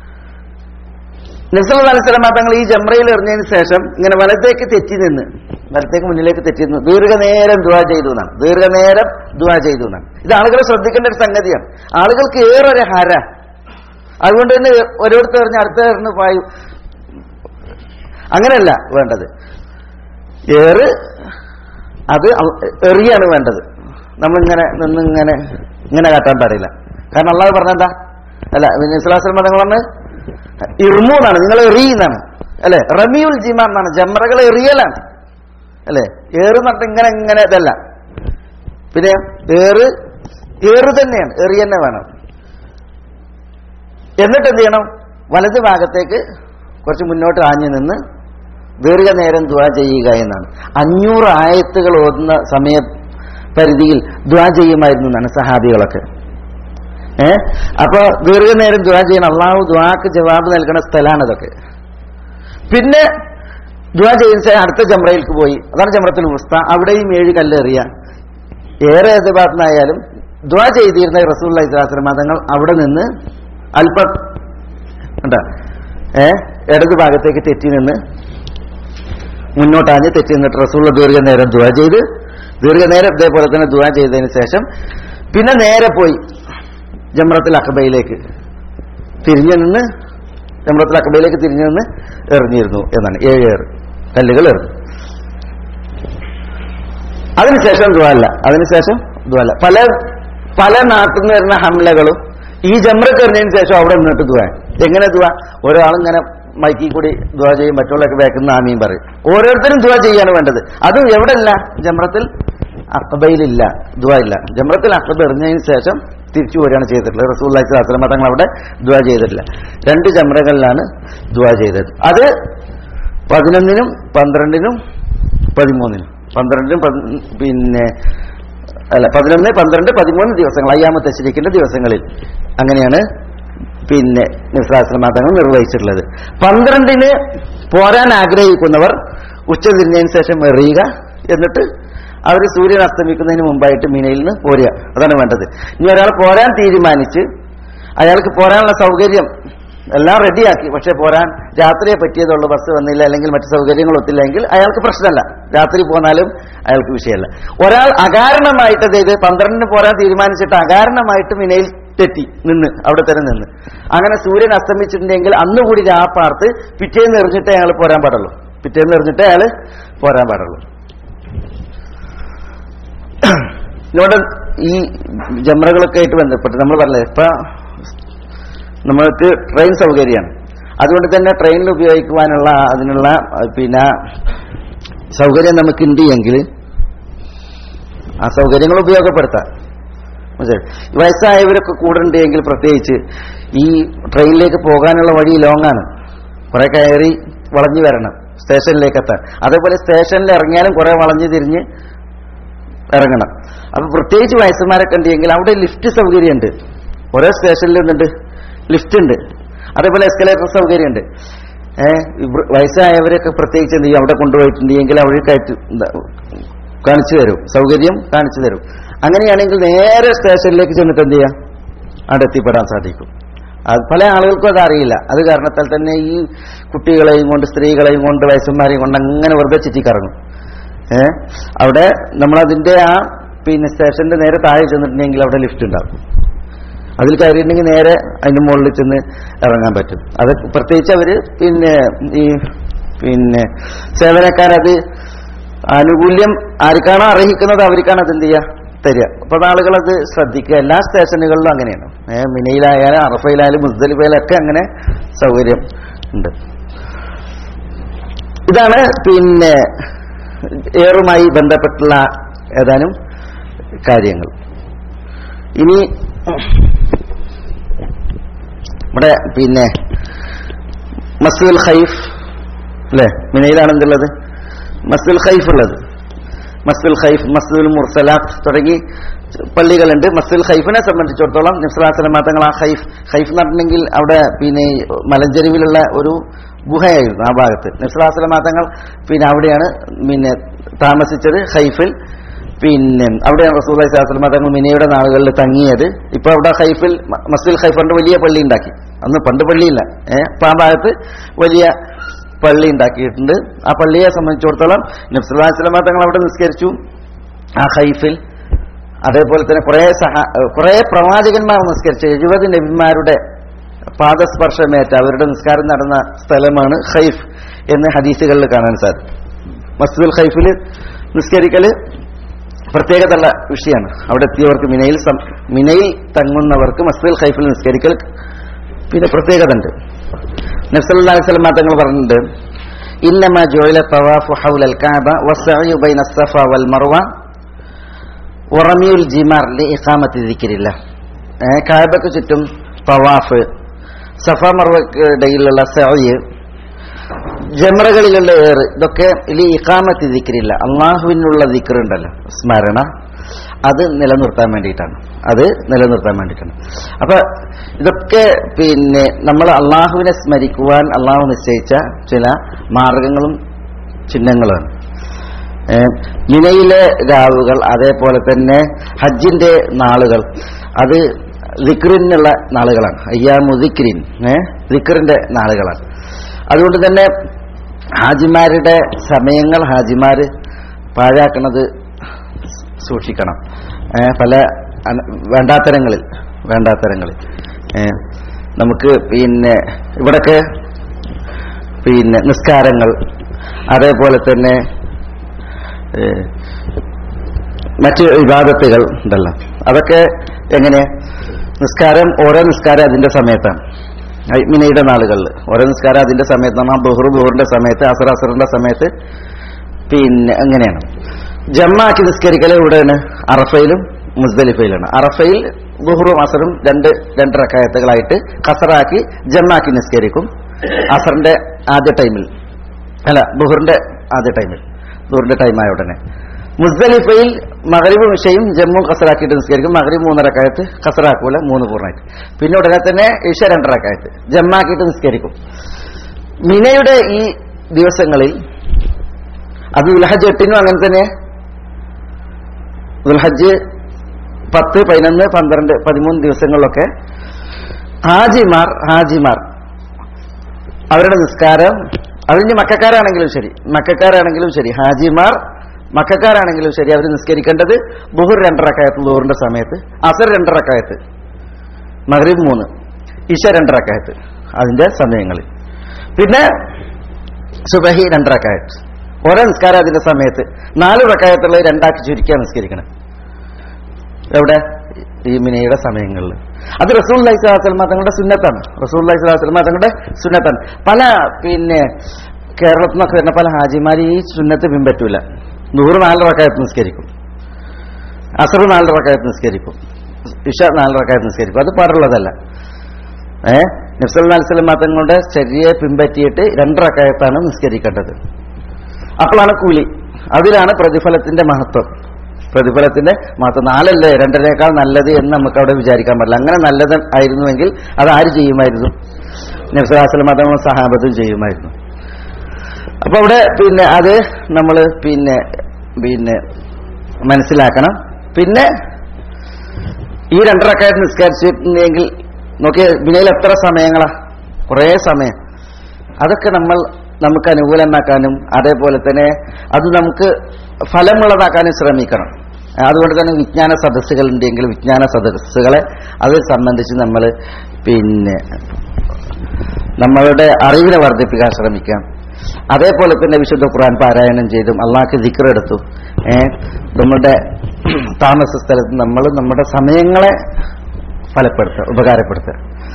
നബ്സൽ അലൈസ്ലാം തങ്ങൾ ഈ ജമ്രയിൽ എറിഞ്ഞതിന് ശേഷം ഇങ്ങനെ വലത്തേക്ക് തെറ്റി നിന്ന് വലത്തേക്ക് മുന്നിലേക്ക് തെറ്റി നിന്ന് ദീർഘനേരം ദുവാ ചെയ്തു എന്നാണ് ദീർഘനേരം ദുവാ ചെയ്തു എന്നാണ് ഇത് ആളുകൾ ശ്രദ്ധിക്കേണ്ട ഒരു സംഗതിയാണ് ആളുകൾക്ക് ഏറൊരു ഹര അതുകൊണ്ട് തന്നെ ഓരോരുത്തർ എറിഞ്ഞ് അടുത്ത എറിഞ്ഞ് പായു അങ്ങനെയല്ല വേണ്ടത് ഏറ് അത് അൽ- എറിയാണ് വേണ്ടത് നമ്മളിങ്ങനെ നിന്നിങ്ങനെ ഇങ്ങനെ കാട്ടാൻ പാടില്ല കാരണം അള്ളാഹ് പറഞ്ഞെന്താ അല്ല ഇസ്ലാസ്ലം നിങ്ങൾ പറഞ്ഞ് ഇർമു എന്നാണ് നിങ്ങൾ എറിയുന്നാണ് അല്ലെ റമിയുൽ ജിമ എന്നാണ് ജമറകൾ എറിയലാണ് അല്ലെ ഏറ് നട്ട് ഇങ്ങനെ ഇങ്ങനെ ഇതല്ല പിന്നെ ഏറ് ഏറ് തന്നെയാണ് എറി തന്നെ വേണം എന്നിട്ട് എന്ത് ചെയ്യണം വലത് ഭാഗത്തേക്ക് കുറച്ച് മുന്നോട്ട് ആഞ്ഞു നിന്ന് ദീർഘനേരം ദ്വാ ചെയ്യുക എന്നാണ് അഞ്ഞൂറ് ആയത്തുകൾ ഓതുന്ന സമയ പരിധിയിൽ ദ്വാ ചെയ്യുമായിരുന്നു എന്നാണ് സഹാബികളൊക്കെ ഏ അപ്പൊ ദീർഘനേരം ദ്വാ ചെയ്യണം അള്ളാഹു ദ്വാക്ക് ജവാബ് നൽകുന്ന സ്ഥലമാണ് ഇതൊക്കെ പിന്നെ ദ്വാ ചെയ്യുന്ന ശേഷം അടുത്ത ജമ്രയിലേക്ക് പോയി അതാണ് ജമ്രത്തിൽ ഉസ്ത അവിടെയും ഏഴ് കല്ലെറിയ ഏറെ ഏത് ഭാഗത്തുനിന്നായാലും ദ്വാ ചെയ്തിരുന്ന റസൂൽ ഇസ്ലാസ്ലം മതങ്ങൾ അവിടെ നിന്ന് അല്പം എന്താ ഏ ഇടത് ഭാഗത്തേക്ക് തെറ്റി നിന്ന് മുന്നോട്ടാഞ്ഞ് തെറ്റി നിന്നിട്ട് റസൂള്ള ദീർഘനേരം ദുവാ ചെയ്ത് ദീർഘനേരം ഇതേപോലെ തന്നെ ദുവാ ചെയ്തതിന് ശേഷം പിന്നെ നേരെ പോയി ജമ്രത്തിൽ അക്കബയിലേക്ക് തിരിഞ്ഞു നിന്ന് ജമ്രത്തിൽ അക്കബയിലേക്ക് തിരിഞ്ഞു നിന്ന് എറിഞ്ഞിരുന്നു എന്നാണ് ഏഴ് ഏറ് കല്ലുകൾ എറിഞ്ഞു അതിനുശേഷം ദുവല്ല അതിനുശേഷം ദുവല്ല പല പല നാട്ടിൽ നിന്ന് വരുന്ന ഹംലകളും ഈ ജമ്രക്ക് എറിഞ്ഞതിന് ശേഷം അവിടെ നിന്നിട്ട് ദുവ എങ്ങനെ ദുവ ഒരാളിങ്ങനെ മൈക്കിൽ കൂടി ദുവ ചെയ്യും മറ്റുള്ളവരൊക്കെ വേക്കുന്ന ആമീൻ പറയും ഓരോരുത്തരും ദുവ ചെയ്യാണ് വേണ്ടത് അതും എവിടെയല്ല ജമ്രത്തിൽ അക്കബയിലില്ല ദുവ ഇല്ല ജമ്രത്തിൽ അക്കബ എറിഞ്ഞതിന് ശേഷം തിരിച്ചു പോരുകയാണ് ചെയ്തിട്ടുള്ളത് റസൂൽ അലൈഹി തങ്ങൾ അവിടെ ദുവ ചെയ്തിട്ടില്ല രണ്ട് ജമ്രകളിലാണ് ദുവ ചെയ്തത് അത് പതിനൊന്നിനും പന്ത്രണ്ടിനും പതിമൂന്നിനും പന്ത്രണ്ടിനും പതി- പിന്നെ അല്ല പതിനൊന്ന് പന്ത്രണ്ട് പതിമൂന്ന് ദിവസങ്ങൾ അയ്യാമത്തെ ശരിക്കിന്റെ ദിവസങ്ങളിൽ അങ്ങനെയാണ് പിന്നെ നിസ്രാശ്രമ തങ്ങൾ നിർവഹിച്ചിട്ടുള്ളത് പന്ത്രണ്ടിന് പോരാൻ ആഗ്രഹിക്കുന്നവർ ഉച്ച തിരിഞ്ഞതിന് ശേഷം എറിയുക എന്നിട്ട് അവർ സൂര്യൻ അസ്തമിക്കുന്നതിന് മുമ്പായിട്ട് മീനയിൽ നിന്ന് പോരുക അതാണ് വേണ്ടത് ഇനി ഒരാൾ പോരാൻ തീരുമാനിച്ച് അയാൾക്ക് പോരാനുള്ള സൗകര്യം എല്ലാം റെഡിയാക്കി പക്ഷെ പോരാൻ രാത്രിയെ പറ്റിയതുള്ളൂ ബസ് വന്നില്ല അല്ലെങ്കിൽ മറ്റു സൗകര്യങ്ങൾ ഒത്തില്ലെങ്കിൽ അയാൾക്ക് പ്രശ്നമല്ല രാത്രി പോന്നാലും അയാൾക്ക് വിഷയമല്ല ഒരാൾ അകാരണമായിട്ട് അതായത് പന്ത്രണ്ടിന് പോരാൻ തീരുമാനിച്ചിട്ട് അകാരണമായിട്ട് മിനയിൽ തെറ്റി നിന്ന് അവിടെ തന്നെ നിന്ന് അങ്ങനെ സൂര്യൻ അസ്തമിച്ചിട്ടുണ്ടെങ്കിൽ അന്നുകൂടി രാപ്പാർത്ത് പിറ്റേന്ന് എറിഞ്ഞിട്ടേ അയാൾ പോരാൻ പാടുള്ളൂ പിറ്റേന്ന് എറിഞ്ഞിട്ടേ അയാൾ പോരാൻ പാടുള്ളൂ ഇവിടെ ഈ ജമ്രകളൊക്കെ ആയിട്ട് ബന്ധപ്പെട്ട് നമ്മൾ പറഞ്ഞത് ഇപ്പൊ നമ്മൾക്ക് ട്രെയിൻ സൗകര്യമാണ് അതുകൊണ്ട് തന്നെ ട്രെയിനിൽ ഉപയോഗിക്കുവാനുള്ള അതിനുള്ള അഹ് പിന്നെ സൗകര്യം നമുക്കുണ്ട് എങ്കിൽ ആ സൗകര്യങ്ങൾ ഉപയോഗപ്പെടുത്താം മനസ്സിലായി വയസ്സായവരൊക്കെ കൂടെ ഉണ്ട് എങ്കിൽ പ്രത്യേകിച്ച് ഈ ട്രെയിനിലേക്ക് പോകാനുള്ള വഴി ലോങ് ആണ് കുറെ കയറി വളഞ്ഞു വരണം സ്റ്റേഷനിലേക്ക് എത്താൻ അതേപോലെ സ്റ്റേഷനിൽ ഇറങ്ങിയാലും കുറെ വളഞ്ഞു തിരിഞ്ഞ് ഇറങ്ങണം അപ്പൊ പ്രത്യേകിച്ച് വയസ്സന്മാരൊക്കെ ഉണ്ടെങ്കിൽ അവിടെ ലിഫ്റ്റ് സൗകര്യമുണ്ട് ഓരോ സ്റ്റേഷനിൽ നിന്നുണ്ട് ലിഫ്റ്റ് ഉണ്ട് അതേപോലെ എസ്കലേറ്റർ സൗകര്യമുണ്ട് ഏഹ് വയസ്സായവരൊക്കെ പ്രത്യേകിച്ച് എന്ത് ചെയ്യും അവിടെ കൊണ്ടുപോയിട്ടുണ്ടെങ്കിൽ അവിടെ കയറ്റി എന്താ, കാണിച്ചു തരും സൗകര്യം കാണിച്ചു തരും അങ്ങനെയാണെങ്കിൽ നേരെ സ്റ്റേഷനിലേക്ക് ചെന്നിട്ട് എന്ത് ചെയ്യാം അവിടെ എത്തിപ്പെടാൻ സാധിക്കും അത് പല ആളുകൾക്കും അത് അറിയില്ല അത് കാരണത്താൽ തന്നെ ഈ കുട്ടികളെയും കൊണ്ട് സ്ത്രീകളെയും കൊണ്ട് വയസ്സന്മാരെയും കൊണ്ട് അങ്ങനെ വെറുതെ ചുറ്റിക്കറങ്ങും ഏ അവിടെ നമ്മളതിന്റെ ആ പിന്നെ സ്റ്റേഷന്റെ നേരെ താഴെ ചെന്നിട്ടുണ്ടെങ്കിൽ അവിടെ ലിഫ്റ്റ് ഉണ്ടാവും അതിൽ കയറിയിട്ടുണ്ടെങ്കിൽ നേരെ അതിന്റെ മുകളിൽ ചെന്ന് ഇറങ്ങാൻ പറ്റും അത് പ്രത്യേകിച്ച് അവര് പിന്നെ ഈ പിന്നെ സേവനക്കാരത് ആനുകൂല്യം ആർക്കാണോ അർഹിക്കുന്നത് അവർക്കാണ് അത് എന്ത് ചെയ്യുക തരിക അപ്പൊ ആളുകൾ അത് ശ്രദ്ധിക്കുക എല്ലാ സ്റ്റേഷനുകളിലും അങ്ങനെയാണ് ഏഹ് മിനയിലായാലും അറഫയിലായാലും മുസ്ദലിഫയിലൊക്കെ അങ്ങനെ സൗകര്യം ഉണ്ട് ഇതാണ് പിന്നെ ഏറുമായി ബന്ധപ്പെട്ടുള്ള ഏതാനും കാര്യങ്ങൾ ഇനി ഇവിടെ പിന്നെ മസ്ജിദുൽ ഖൈഫ് അല്ലേ മിനയിലാണ് എന്തുള്ളത് മസ്ദുൽ ഖൈഫ് ഉള്ളത് മസ്ദുൽ ഖൈഫ് മസ്ദുൽ മുർസലാത്ത് തുടങ്ങി പള്ളികളുണ്ട് മസ്ദുൽ ഖൈഫിനെ സംബന്ധിച്ചിടത്തോളം നിസ്ലാസലം തങ്ങൾ ആ ഖൈഫ് ഖൈഫ് എന്ന് പറഞ്ഞിട്ടുണ്ടെങ്കിൽ അവിടെ പിന്നെ ഈ മലഞ്ചെരുവിലുള്ള ഒരു ഗുഹയായിരുന്നു ആ ഭാഗത്ത് നിസ്ലാസലം തങ്ങൾ പിന്നെ അവിടെയാണ് പിന്നെ താമസിച്ചത് ഖൈഫിൽ പിന്നെ അവിടെയാണ് റസൂൽ സ്വലാസ്ലം തങ്ങൾ മിനയുടെ നാളുകളിൽ തങ്ങിയത് ഇപ്പൊ അവിടെ ഖൈഫിൽ മ- മസ്ജിദുൽ ഖൈഫറിന്റെ വലിയ പള്ളി ഉണ്ടാക്കി അന്ന് പണ്ട് പള്ളിയില്ല ഏഹ് അപ്പൊ ആ ഭാഗത്ത് വലിയ പള്ളി ഉണ്ടാക്കിയിട്ടുണ്ട് ആ പള്ളിയെ സംബന്ധിച്ചിടത്തോളം നബ്സുല്ലാസ്ലമ തങ്ങൾ അവിടെ നിസ്കരിച്ചു ആ ഖൈഫിൽ അതേപോലെ തന്നെ കുറെ സഹ കുറെ പ്രവാചകന്മാർ നിസ്കരിച്ചു എഴുപത് നബിമാരുടെ പാദസ്പർശമേറ്റ അവരുടെ നിസ്കാരം നടന്ന സ്ഥലമാണ് ഖൈഫ് എന്ന് ഹദീസുകളിൽ കാണാൻ സാധിക്കും മസ്ജിദുൽ ഖൈഫിൽ നിസ്കരിക്കല് പ്രത്യേകതയുള്ള വിഷയമാണ് അവിടെ എത്തിയവർക്ക് മിനയിൽ സം- മിനയിൽ തങ്ങുന്നവർക്ക് മസ്ജിദുൽ ഖൈഫിൽ നിസ്കരിക്കൽ പിന്നെ പ്രത്യേകത ഉണ്ട് നബ്സല്ലാ വസ്ലം തങ്ങൾ പറഞ്ഞിട്ടുണ്ട് ഇന്നമ ജോയില തവാഫു ഹൗലൽ കാബ വസ്സഅയു ബൈന സഫ വൽ മർവ ഉറമിയുൽ ജിമാർ ലി ഇഖാമത്തി ദിക്രില്ല കാബയ്ക്ക് ചുറ്റും തവാഫ് സഫ മർവയ്ക്ക് ഇടയിലുള്ള സഅയ് ജമറകളിലുള്ള ഏറ് ഇതൊക്കെ ലി ഇഖാമത്തി ദിക്രില്ല അള്ളാഹുവിനുള്ള ദിക്റുണ്ടല്ലോ സ്മരണ അത് നിലനിർത്താൻ വേണ്ടിയിട്ടാണ് അത് നിലനിർത്താൻ വേണ്ടിയിട്ടാണ് അപ്പൊ ഇതൊക്കെ പിന്നെ നമ്മൾ അള്ളാഹുവിനെ സ്മരിക്കുവാൻ അള്ളാഹു നിശ്ചയിച്ച ചില മാർഗങ്ങളും ചിഹ്നങ്ങളുമാണ് ഏഹ് മിനയിലെ രാവുകൾ അതേപോലെ തന്നെ ഹജ്ജിന്റെ നാളുകൾ അത് ദിക്റിനുള്ള നാളുകളാണ് അയ്യാമു ദിക്രിൻ ഏഹ് ദിക്റിന്റെ നാളുകളാണ് അതുകൊണ്ട് തന്നെ ഹാജിമാരുടെ സമയങ്ങൾ ഹാജിമാര് പാഴാക്കുന്നത് സൂക്ഷിക്കണം ഏഹ് പല അന- വേണ്ടാത്തരങ്ങളിൽ വേണ്ടാത്തരങ്ങളിൽ ഏഹ് നമുക്ക് പിന്നെ ഇവിടൊക്കെ പിന്നെ നിസ്കാരങ്ങൾ അതേപോലെ തന്നെ ഏഹ് മറ്റ് വിവാദത്തുകൾ ഉണ്ടല്ലോ അതൊക്കെ എങ്ങനെ നിസ്കാരം ഓരോ നിസ്കാരം അതിന്റെ സമയത്താണ് ഐ- മിനയുടെ നാളുകളിൽ ഓരോ നിസ്കാരം അതിന്റെ സമയത്താണ് ബഹുറു ബഹുറിന്റെ സമയത്ത് അസർ അസറിന്റെ സമയത്ത് പിന്നെ അങ്ങനെയാണ് ജമ്മാക്കി നിസ്കരിക്കൽ എവിടെയാണ് അറഫയിലും മുസ്ദലിഫയിലാണ് അറഫയിൽ ബുഹറും അസറും രണ്ട് രണ്ട് റക്കായത്തുകളായിട്ട് കസറാക്കി ജമ്മാക്കി നിസ്കരിക്കും അസറിന്റെ ആദ്യ ടൈമിൽ അല്ല ബുഹറിന്റെ ആദ്യ ടൈമിൽ ബുഹറിന്റെ ടൈമായ ഉടനെ മുസ്ദലിഫയിൽ മകരീബ് വിഷയും ജമ്മു കസറാക്കിയിട്ട് നിസ്കരിക്കും മകരീബ് മൂന്നരക്കായത്ത് കസറാക്കൂല മൂന്ന് പൂർണ്ണമായിട്ട് പിന്നെ ഉടനെ തന്നെ ഇഷ രണ്ടരക്കായത്ത് ജമ്മാക്കിയിട്ട് നിസ്കരിക്കും മിനയുടെ ഈ ദിവസങ്ങളിൽ അത് ദുൽഹജ് എട്ടിനും അങ്ങനെ തന്നെ ദുൽഹജ് പത്ത് പതിനൊന്ന് പന്ത്രണ്ട് പതിമൂന്ന് ദിവസങ്ങളിലൊക്കെ ഹാജിമാർ ഹാജിമാർ അവരുടെ നിസ്കാരം അതിന് മക്കാരാണെങ്കിലും ശരി മക്കാരാണെങ്കിലും ശരി ഹാജിമാർ മക്കാരാണെങ്കിലും ശരി അവർ നിസ്കരിക്കേണ്ടത് ബുഹുർ രണ്ടരക്കായത്ത് ബുഹറിന്റെ സമയത്ത് അസർ രണ്ടരക്കായത്ത് മഗ്രിബ് മൂന്ന് ഇഷ രണ്ടരക്കായത്ത് അതിന്റെ സമയങ്ങളിൽ പിന്നെ സുബഹി രണ്ടരക്കായത്ത് ഓരോ നിസ്കാരം അതിന്റെ സമയത്ത് നാല് റക്കായത്തുള്ളത് രണ്ടാക്കി ചുരുക്കിയാ നിസ്കരിക്കണം എവിടെ ഈ മിനയുടെ സമയങ്ങളിൽ അത് റസൂൽ അലൈഹിസ്ലാം തങ്ങളുടെ സുന്നത്താണ് റസൂൽ അലൈഹിസ്ലാം തങ്ങളുടെ സുന്നത്താണ് പല പിന്നെ കേരളത്തിൽ നിന്നൊക്കെ വരുന്ന പല ഹാജിമാർ ഈ സുന്നത്ത് പിൻപറ്റൂല നൂറ് നാല് റക്കായത്ത് നിസ്കരിക്കും അസർ നാല് റക്കായത്ത് നിസ്കരിക്കും ഇഷ നാല് റക്കായത്ത് നിസ്കരിക്കും അത് പാടുള്ളതല്ല ഏ നബ്സല്ലാ അലിസ്ലാം തങ്ങളുടെ ശരിയെ പിൻപറ്റിയിട്ട് രണ്ട് റക്കായത്താണ് നിസ്കരിക്കേണ്ടത് അപ്പോഴാണ് കൂലി അതിലാണ് പ്രതിഫലത്തിന്റെ മഹത്വം പ്രതിഫലത്തിന്റെ മഹത്വം നാലല്ലേ രണ്ടരേക്കാൾ നല്ലത് എന്ന് നമുക്ക് അവിടെ വിചാരിക്കാൻ പറ്റില്ല അങ്ങനെ നല്ലത് ആയിരുന്നുവെങ്കിൽ അത് ആര് ചെയ്യുമായിരുന്നു നബ്സലാസ്ലം മതം സഹാബത്തും ചെയ്യുമായിരുന്നു അപ്പൊ അവിടെ പിന്നെ അത് നമ്മൾ പിന്നെ പിന്നെ മനസ്സിലാക്കണം പിന്നെ ഈ രണ്ടരക്കായിട്ട് നിസ്കരിച്ചിട്ടുണ്ടെങ്കിൽ നോക്കിയ ബിനയിൽ എത്ര സമയങ്ങളാ കുറേ സമയം അതൊക്കെ നമ്മൾ നമുക്ക് അനുകൂലമാക്കാനും അതേപോലെ തന്നെ അത് നമുക്ക് ഫലമുള്ളതാക്കാനും ശ്രമിക്കണം അതുകൊണ്ട് തന്നെ വിജ്ഞാന സദസ്സുകൾ ഉണ്ടെങ്കിൽ വിജ്ഞാന സദസ്സുകളെ അത് സംബന്ധിച്ച് നമ്മൾ പിന്നെ നമ്മളുടെ അറിവിനെ വർദ്ധിപ്പിക്കാൻ ശ്രമിക്കാം അതേപോലെ തന്നെ വിശുദ്ധ ഖുർആൻ പാരായണം ചെയ്തും അള്ളാഹ്ക്ക് ദിക്റെടുത്തു ഏ നമ്മുടെ താമസ സ്ഥലത്ത് നമ്മൾ നമ്മുടെ സമയങ്ങളെ ഫലപ്പെടുത്തുക ഉപകാരപ്പെടുത്തുക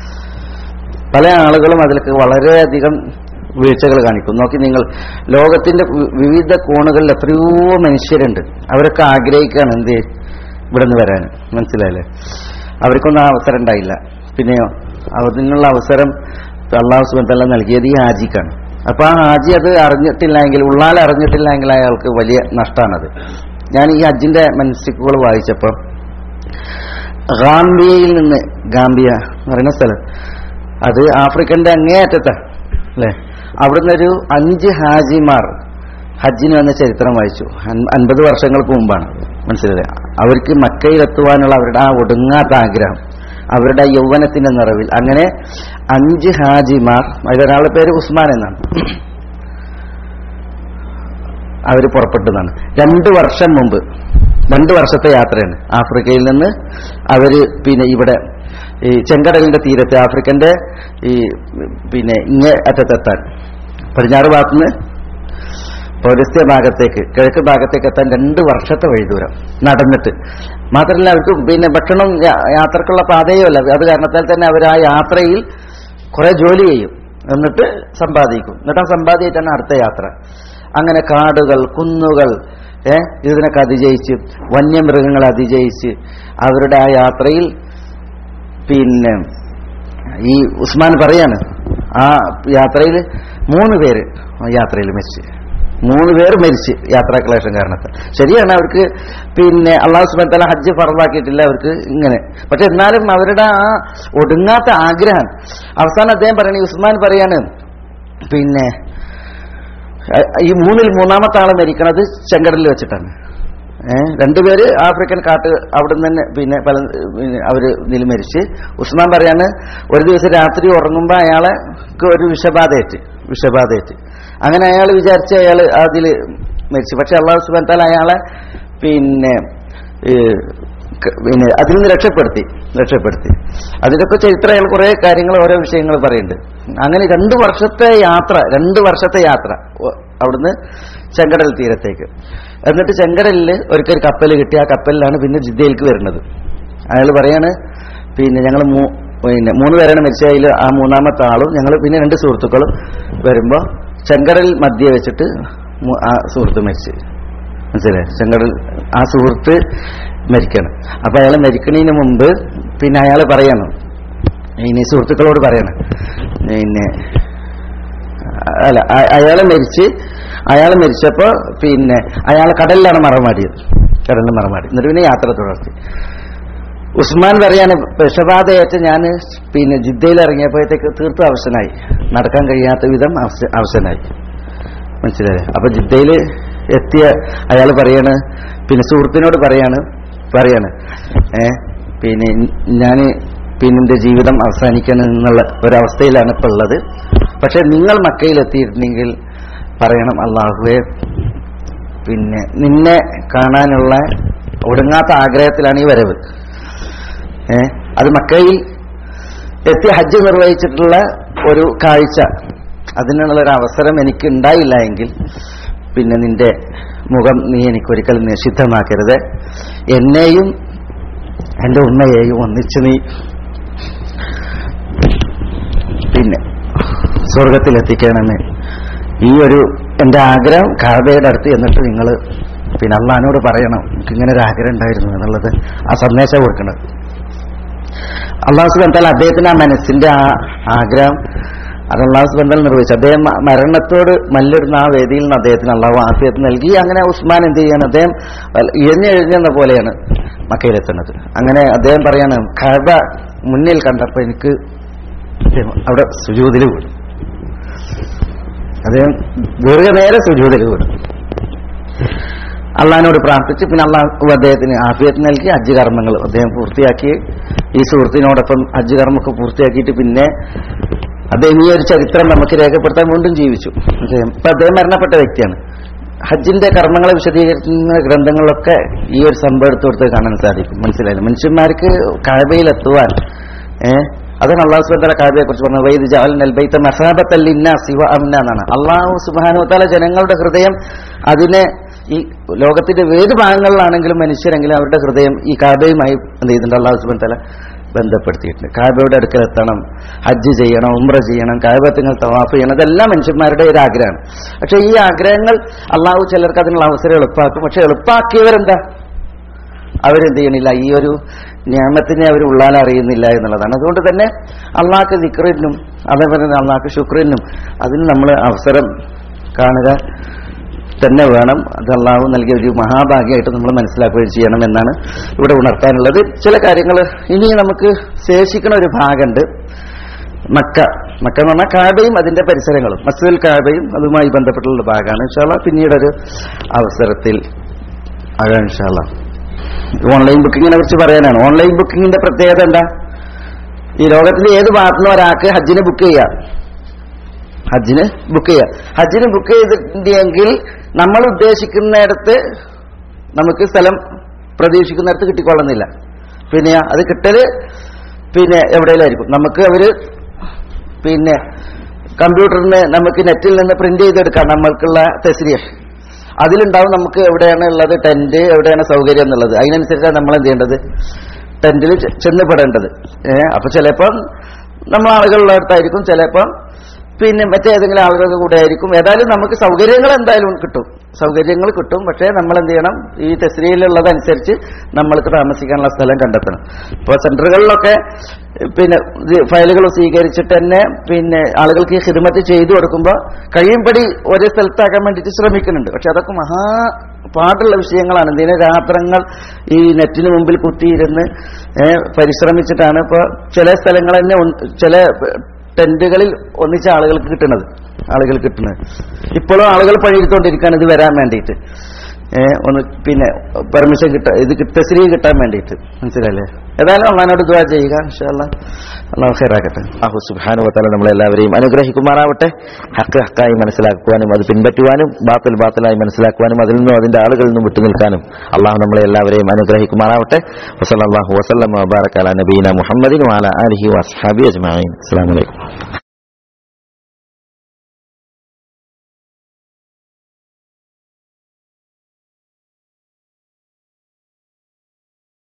പല ആളുകളും അതിലേക്ക് വളരെയധികം വീഴ്ചകൾ കാണിക്കും നോക്കി നിങ്ങൾ ലോകത്തിന്റെ വി- വിവിധ കോണുകളിൽ എത്രയോ മനുഷ്യരുണ്ട് അവരൊക്കെ ആഗ്രഹിക്കുകയാണ് എന്ത് ഇവിടെ നിന്ന് വരാൻ മനസ്സിലായില്ലേ അവർക്കൊന്നും ആ അവസരം ഉണ്ടായില്ല പിന്നെയോ അതിനുള്ള അവസരം അള്ളാഹു സുബത്തല്ല നൽകിയത് ഈ ഹാജിക്കാണ് അപ്പൊ ആ ഹാജി അത് അറിഞ്ഞിട്ടില്ലെങ്കിൽ ഉള്ളാൽ അറിഞ്ഞിട്ടില്ലെങ്കിൽ അയാൾക്ക് വലിയ നഷ്ടമാണത് ഞാൻ ഈ ഹജ്ജിന്റെ മനസ്സിക്കുകൾ വായിച്ചപ്പോൾ ഗാംബിയയിൽ നിന്ന് ഗാംബിയ എന്ന് പറയുന്ന സ്ഥലം അത് ആഫ്രിക്കന്റെ അങ്ങേയറ്റത്താണ് അല്ലെ അവിടുന്ന് ഒരു അഞ്ച് ഹാജിമാർ ഹജ്ജിന് വന്ന ചരിത്രം വായിച്ചു അൻ- അൻപത് വർഷങ്ങൾക്ക് മുമ്പാണ് മനസ്സിലായി അവർക്ക് മക്കയിലെത്തുവാനുള്ള അവരുടെ ആ ഒടുങ്ങാത്ത ആഗ്രഹം അവരുടെ ആ യൗവനത്തിന്റെ നിറവിൽ അങ്ങനെ അഞ്ച് ഹാജിമാർ അതിലൊരാളുടെ പേര് ഉസ്മാൻ എന്നാണ് അവർ പുറപ്പെട്ടതാണ് രണ്ട് വർഷം മുമ്പ് രണ്ട് വർഷത്തെ യാത്രയാണ് ആഫ്രിക്കയിൽ നിന്ന് അവര് പിന്നെ ഇവിടെ ഈ ചെങ്കടലിന്റെ തീരത്ത് ആഫ്രിക്കന്റെ ഈ പിന്നെ ഇങ്ങേ അറ്റത്തെത്താൻ പടിഞ്ഞാറ് ഭാഗത്തുനിന്ന് പൗരസ്ത്യ ഭാഗത്തേക്ക് കിഴക്ക് ഭാഗത്തേക്ക് എത്താൻ രണ്ട് വർഷത്തെ വഴി ദൂരം നടന്നിട്ട് മാത്രമല്ല അവർക്ക് പിന്നെ ഭക്ഷണം യാ- യാത്രക്കുള്ള പാതയോ അല്ല അത് കാരണത്താൽ തന്നെ അവർ ആ യാത്രയിൽ കുറെ ജോലി ചെയ്യും എന്നിട്ട് സമ്പാദിക്കും എന്നിട്ട് ആ സമ്പാദിച്ചിട്ടാണ് അടുത്ത യാത്ര അങ്ങനെ കാടുകൾ കുന്നുകൾ ഏ ഇതിനൊക്കെ അതിജയിച്ച് വന്യമൃഗങ്ങളെ അതിജയിച്ച് അവരുടെ ആ യാത്രയിൽ പിന്നെ ഈ ഉസ്മാൻ പറയാണ് ആ യാത്രയിൽ മൂന്ന് പേര് ആ യാത്രയിൽ മരിച്ച് മൂന്ന് പേർ മരിച്ച് യാത്രാക്ലേശം കാരണത്താൽ ശരിയാണ് അവർക്ക് പിന്നെ അള്ളാഹു സുബാൻ തല ഹജ്ജ് ഫറവാക്കിയിട്ടില്ല അവർക്ക് ഇങ്ങനെ പക്ഷെ എന്നാലും അവരുടെ ആ ഒടുങ്ങാത്ത ആഗ്രഹം അവസാനം അദ്ദേഹം പറയണ ഈ ഉസ്മാൻ പറയാണ് പിന്നെ അഹ് ഈ മൂന്നിൽ മൂന്നാമത്തെ ആളെ മരിക്കണത് ചെങ്കടലിൽ വെച്ചിട്ടാണ് ഏഹ് രണ്ടുപേര് ആഫ്രിക്കൻ കാട്ട് അവിടുന്ന് തന്നെ പിന്നെ പല പിന്നെ അവര് ഇതിൽ മരിച്ച് ഉസ്മാൻ പറയാണ് ഒരു ദിവസം രാത്രി ഉറങ്ങുമ്പോൾ അയാളെ ഒരു വിഷബാധയേറ്റ് വിഷബാധയേറ്റ് അങ്ങനെ അയാൾ വിചാരിച്ച് അയാൾ അതിൽ മരിച്ചു പക്ഷെ അള്ളാഹു സുബാൻ താല അയാളെ പിന്നെ ഈ ക- പിന്നെ അതിൽ നിന്ന് രക്ഷപ്പെടുത്തി രക്ഷപ്പെടുത്തി അതിലൊക്കെ ചരിത്രം അയാൾ കുറെ കാര്യങ്ങൾ ഓരോ വിഷയങ്ങൾ പറയുന്നുണ്ട് അങ്ങനെ രണ്ട് വർഷത്തെ യാത്ര രണ്ട് വർഷത്തെ യാത്ര ഒ- അവിടുന്ന് ചെങ്കടൽ തീരത്തേക്ക് എന്നിട്ട് ചെങ്കടലിൽ ഒരിക്കൽ കപ്പൽ കിട്ടി ആ കപ്പലിലാണ് പിന്നെ ജിദ്ദയിലേക്ക് വരുന്നത് അയാൾ പറയാണ് പിന്നെ ഞങ്ങൾ പിന്നെ മൂന്ന് പേരാണ് മരിച്ചതിൽ ആ മൂന്നാമത്തെ ആളും ഞങ്ങൾ പിന്നെ രണ്ട് സുഹൃത്തുക്കളും വരുമ്പോൾ ചെങ്കടൽ മധ്യ വെച്ചിട്ട് മു- ആ സുഹൃത്ത് മരിച്ച് മനസ്സിലായി ചെങ്കടൽ ആ സുഹൃത്ത് മരിക്കണം അപ്പൊ അയാൾ മരിക്കണതിന് മുമ്പ് പിന്നെ അയാൾ പറയണം ഇനി സുഹൃത്തുക്കളോട് പറയണം പിന്നെ അല്ല അ- അയാള് മരിച്ച് അയാൾ മരിച്ചപ്പോ പിന്നെ അയാൾ കടലിലാണ് മറമാടിയത് കടലിൽ മറമാടി എന്നിട്ട് പിന്നെ യാത്ര തുടർത്തി ഉസ്മാൻ പറയാണ് വിഷബാധയേറ്റ് ഞാൻ പിന്നെ ജിദ്ദയിൽ ഇറങ്ങിയപ്പോഴത്തേക്ക് തീർത്തും അവശനായി നടക്കാൻ കഴിയാത്ത വിധം അവശ- അവശനായി മനസ്സിലായേ അപ്പൊ ജിദ്ദയിൽ എത്തിയ അയാൾ പറയാണ് പിന്നെ സുഹൃത്തിനോട് പറയാണ് പറയാണ് ഏ പിന്നെ ഞാൻ പിന്നെ എന്റെ ജീവിതം അവസാനിക്കണം എന്നുള്ള ഒരവസ്ഥയിലാണ് ഇപ്പൊ ഉള്ളത് പക്ഷെ നിങ്ങൾ മക്കയിലെത്തിയിട്ടുണ്ടെങ്കിൽ പറയണം അള്ളാഹുവെ പിന്നെ നിന്നെ കാണാനുള്ള ഒടുങ്ങാത്ത ആഗ്രഹത്തിലാണ് ഈ വരവ് ഏ അത് മക്കയിൽ എത്തി ഹജ്ജ് നിർവഹിച്ചിട്ടുള്ള ഒരു കാഴ്ച അതിനുള്ള ഒരു അവസരം എനിക്ക് ഉണ്ടായില്ല എങ്കിൽ പിന്നെ നിന്റെ മുഖം നീ എനിക്കൊരിക്കലും നിഷിദ്ധമാക്കരുത് എന്നെയും എന്റെ ഉമ്മയെയും ഒന്നിച്ച് നീ പിന്നെ സ്വർഗത്തിലെത്തിക്കണമെന്ന് ഈ ഒരു എന്റെ ആഗ്രഹം കാബയുടെ അടുത്ത് എന്നിട്ട് നിങ്ങൾ പിന്നെ അള്ളഹാനോട് പറയണം എനിക്ക് ഇങ്ങനെ ഒരു ആഗ്രഹം ഉണ്ടായിരുന്നു എന്നുള്ളത് ആ സന്ദേശം കൊടുക്കണം അള്ളാഹു സുബന്താൽ അദ്ദേഹത്തിന് ആ മനസ്സിന്റെ ആ ആഗ്രഹം അത് അള്ളാഹു സുബന്താൽ നിർവഹിച്ചു അദ്ദേഹം മ- മരണത്തോട് മല്ലിടുന്ന ആ വേദിയിൽ നിന്ന് അദ്ദേഹത്തിന് അള്ളാഹു ആഫിയത്ത് നൽകി അങ്ങനെ ഉസ്മാൻ എന്ത് ചെയ്യാണ് അദ്ദേഹം എഴുഞ്ഞെഴുഞ്ഞെന്ന പോലെയാണ് മക്കയിലെത്തുന്നത് അങ്ങനെ അദ്ദേഹം പറയാണ് കഴബ മുന്നിൽ കണ്ടപ്പോ എനിക്ക് അവിടെ സുജൂതിൽ വീണു അദ്ദേഹം ദീർഘനേരം സുജൂതിൽ വീണു അള്ളഹാനോട് പ്രാർത്ഥിച്ച് പിന്നെ അള്ളാഹു അദ്ദേഹത്തിന് ആഫിയത്ത് നൽകി ഹജ്ജ് കർമ്മങ്ങൾ അദ്ദേഹം പൂർത്തിയാക്കി ഈ സുഹൃത്തിനോടൊപ്പം ഹജ്ജ് കർമ്മമൊക്കെ പൂർത്തിയാക്കിയിട്ട് പിന്നെ അദ്ദേഹം ഈ ഒരു ചരിത്രം നമുക്ക് രേഖപ്പെടുത്താൻ വീണ്ടും ജീവിച്ചു അദ്ദേഹം ഇപ്പൊ അദ്ദേഹം മരണപ്പെട്ട വ്യക്തിയാണ് ഹജ്ജിന്റെ കർമ്മങ്ങളെ വിശദീകരിക്കുന്ന ഗ്രന്ഥങ്ങളിലൊക്കെ ഈ ഒരു സംഭവം എടുത്തു കൊടുത്ത് കാണാൻ സാധിക്കും മനസ്സിലായില്ല മനുഷ്യന്മാർക്ക് കഴബയിലെത്തുവാൻ ഏഹ് അതാണ് അള്ളാഹു സുബാന കാബിയെ കുറിച്ച് പറഞ്ഞത് വൈദ് ജാൽ നൽബൈത്ത മസാബത്തല്ലിന്ന ശിവ അമ്ന എന്നാണ് അള്ളാഹു സുബാനുത്താല ജനങ്ങളുടെ ഹൃദയം അതിനെ ഈ ലോകത്തിന്റെ ഏത് ഭാഗങ്ങളിലാണെങ്കിലും മനുഷ്യരെങ്കിലും അവരുടെ ഹൃദയം ഈ കാബയുമായി എന്ത് ചെയ്തിട്ടുണ്ട് അള്ളാഹു സുബാൻ തല ബന്ധപ്പെടുത്തിയിട്ടുണ്ട് കാബയുടെ അടുക്കൽ എത്തണം ഹജ്ജ് ചെയ്യണം ഉംറ ചെയ്യണം കാബത്തിങ്ങൾ തവാഫ് ചെയ്യണം ഇതെല്ലാം മനുഷ്യന്മാരുടെ ഒരു ആഗ്രഹമാണ് പക്ഷെ ഈ ആഗ്രഹങ്ങൾ അള്ളാഹു ചിലർക്ക് അതിനുള്ള അവസരം എളുപ്പാക്കും പക്ഷെ എളുപ്പാക്കിയവരെന്താ അവരെന്ത് ചെയ്യണില്ല ഈ ഒരു ഞാമത്തിനെ അവർ ഉള്ളാൽ അറിയുന്നില്ല എന്നുള്ളതാണ് അതുകൊണ്ട് തന്നെ അള്ളാഹ്ക്ക് ദിക്റിനും അതേപോലെ തന്നെ അള്ളാഹ്ക്ക് ശുക്രിനും അതിന് നമ്മൾ അവസരം കാണുക തന്നെ വേണം അത് അള്ളാഹു നൽകിയ ഒരു മഹാഭാഗ്യമായിട്ട് നമ്മൾ മനസ്സിലാക്കുകയും ചെയ്യണം എന്നാണ് ഇവിടെ ഉണർത്താനുള്ളത് ചില കാര്യങ്ങൾ ഇനി നമുക്ക് ശേഷിക്കുന്ന ഒരു ഭാഗമുണ്ട് മക്ക മക്ക എന്ന് പറഞ്ഞാൽ കാബയും അതിന്റെ പരിസരങ്ങളും മസ്ജിദുൽ കാബയും അതുമായി ബന്ധപ്പെട്ടുള്ള ഭാഗമാണ് ഇൻഷാല്ല പിന്നീടൊരു അവസരത്തിൽ അതാണ് ഇൻഷാല്ല ഓൺലൈൻ ബുക്കിങ്ങിനെ കുറിച്ച് പറയാനാണ് ഓൺലൈൻ ബുക്കിങ്ങിന്റെ പ്രത്യേകത എന്താ ഈ ലോകത്തിലെ ഏത് ഭാഗത്തുനിന്ന് ഒരാൾക്ക് ഹജ്ജിന് ബുക്ക് ചെയ്യാം ഹജ്ജിന് ബുക്ക് ചെയ്യാം ഹജ്ജിന് ബുക്ക് ചെയ്തിട്ടുണ്ടെങ്കിൽ നമ്മൾ ഉദ്ദേശിക്കുന്നിടത്ത് നമുക്ക് സ്ഥലം പ്രതീക്ഷിക്കുന്നിടത്ത് കിട്ടിക്കൊള്ളുന്നില്ല പിന്നെ അത് കിട്ടല് പിന്നെ എവിടെയെങ്കിലും നമുക്ക് അവര് പിന്നെ കമ്പ്യൂട്ടറിന് നമുക്ക് നെറ്റിൽ നിന്ന് പ്രിന്റ് ചെയ്തെടുക്കാം നമ്മൾക്കുള്ള തെസ്രിയ അതിലുണ്ടാവും നമുക്ക് എവിടെയാണ് ഉള്ളത് ടെന്റ് എവിടെയാണ് സൗകര്യം എന്നുള്ളത് അതിനനുസരിച്ചാണ് നമ്മൾ എന്ത് ചെയ്യേണ്ടത് ടെന്റിൽ ചെന്ന് പെടേണ്ടത് ഏഹ് അപ്പൊ ചിലപ്പം നമ്മൾ ആളുകളുള്ള അടുത്തായിരിക്കും ചിലപ്പം പിന്നെ മറ്റേതെങ്കിലും ആളുകളുടെ കൂടെ ആയിരിക്കും ഏതായാലും നമുക്ക് സൗകര്യങ്ങൾ എന്തായാലും കിട്ടും സൗകര്യങ്ങൾ കിട്ടും പക്ഷേ നമ്മൾ എന്ത് ചെയ്യണം ഈ തെസ്രിയിലുള്ളതനുസരിച്ച് നമ്മൾക്ക് താമസിക്കാനുള്ള സ്ഥലം കണ്ടെത്തണം ഇപ്പോൾ സെന്ററുകളിലൊക്കെ പിന്നെ ഇത് ഫയലുകൾ സ്വീകരിച്ചിട്ട് തന്നെ പിന്നെ ആളുകൾക്ക് ഈ ഹിദ്മത്ത് ചെയ്തു കൊടുക്കുമ്പോൾ കഴിയുമ്പടി ഒരേ സ്ഥലത്താക്കാൻ വേണ്ടിയിട്ട് ശ്രമിക്കുന്നുണ്ട് പക്ഷെ അതൊക്കെ മഹാ പാടുള്ള വിഷയങ്ങളാണ് ഇതിന് രാത്രങ്ങൾ ഈ നെറ്റിന് മുമ്പിൽ കുത്തിയിരുന്ന് ഏഹ്, പരിശ്രമിച്ചിട്ടാണ് ഇപ്പോൾ ചില സ്ഥലങ്ങൾ തന്നെ ഒന്ന് ചില ടെന്റുകളിൽ ഒന്നിച്ച ആളുകൾക്ക് കിട്ടുന്നത് ആളുകൾ കിട്ടുന്നത് ഇപ്പോഴും ആളുകൾ പണിയെടുത്തുകൊണ്ടിരിക്കുകയാണ് ഇത് വരാൻ വേണ്ടിയിട്ട് ഏഹ് ഒന്ന് പിന്നെ പെർമിഷൻ കിട്ടാൻ ഇത് തെസ്രീ കിട്ടാൻ വേണ്ടിയിട്ട് മനസ്സിലല്ലേ ഏതായാലും അള്ളഹാനോട് ദുവാ ചെയ്യുക ഇൻഷാല്ലാ അള്ളാഹു ഖൈറാക്കട്ടെ അഹു സുബാനുവത്താല നമ്മളെല്ലാവരെയും അനുഗ്രഹിക്കുമാറാവട്ടെ ഹക്ക് ഹക്കായി മനസ്സിലാക്കുവാനും അത് പിൻപറ്റുവാനും ബാത്തിൽ ബാത്തിലായി മനസ്സിലാക്കുവാനും അതിൽ നിന്നും അതിന്റെ ആളുകളിൽ നിന്നും വിട്ടുനിൽക്കാനും അള്ളാഹു നമ്മളെ എല്ലാവരെയും അനുഗ്രഹിക്കുമാറാവട്ടെ വസല്ലാഹു വസ്ലം വബാറക്കാല നബീന മുഹമ്മദിൻ വാല അലഹി വസ്ഹാബി അജ്മാൻ അസ്സാം വലൈക്കും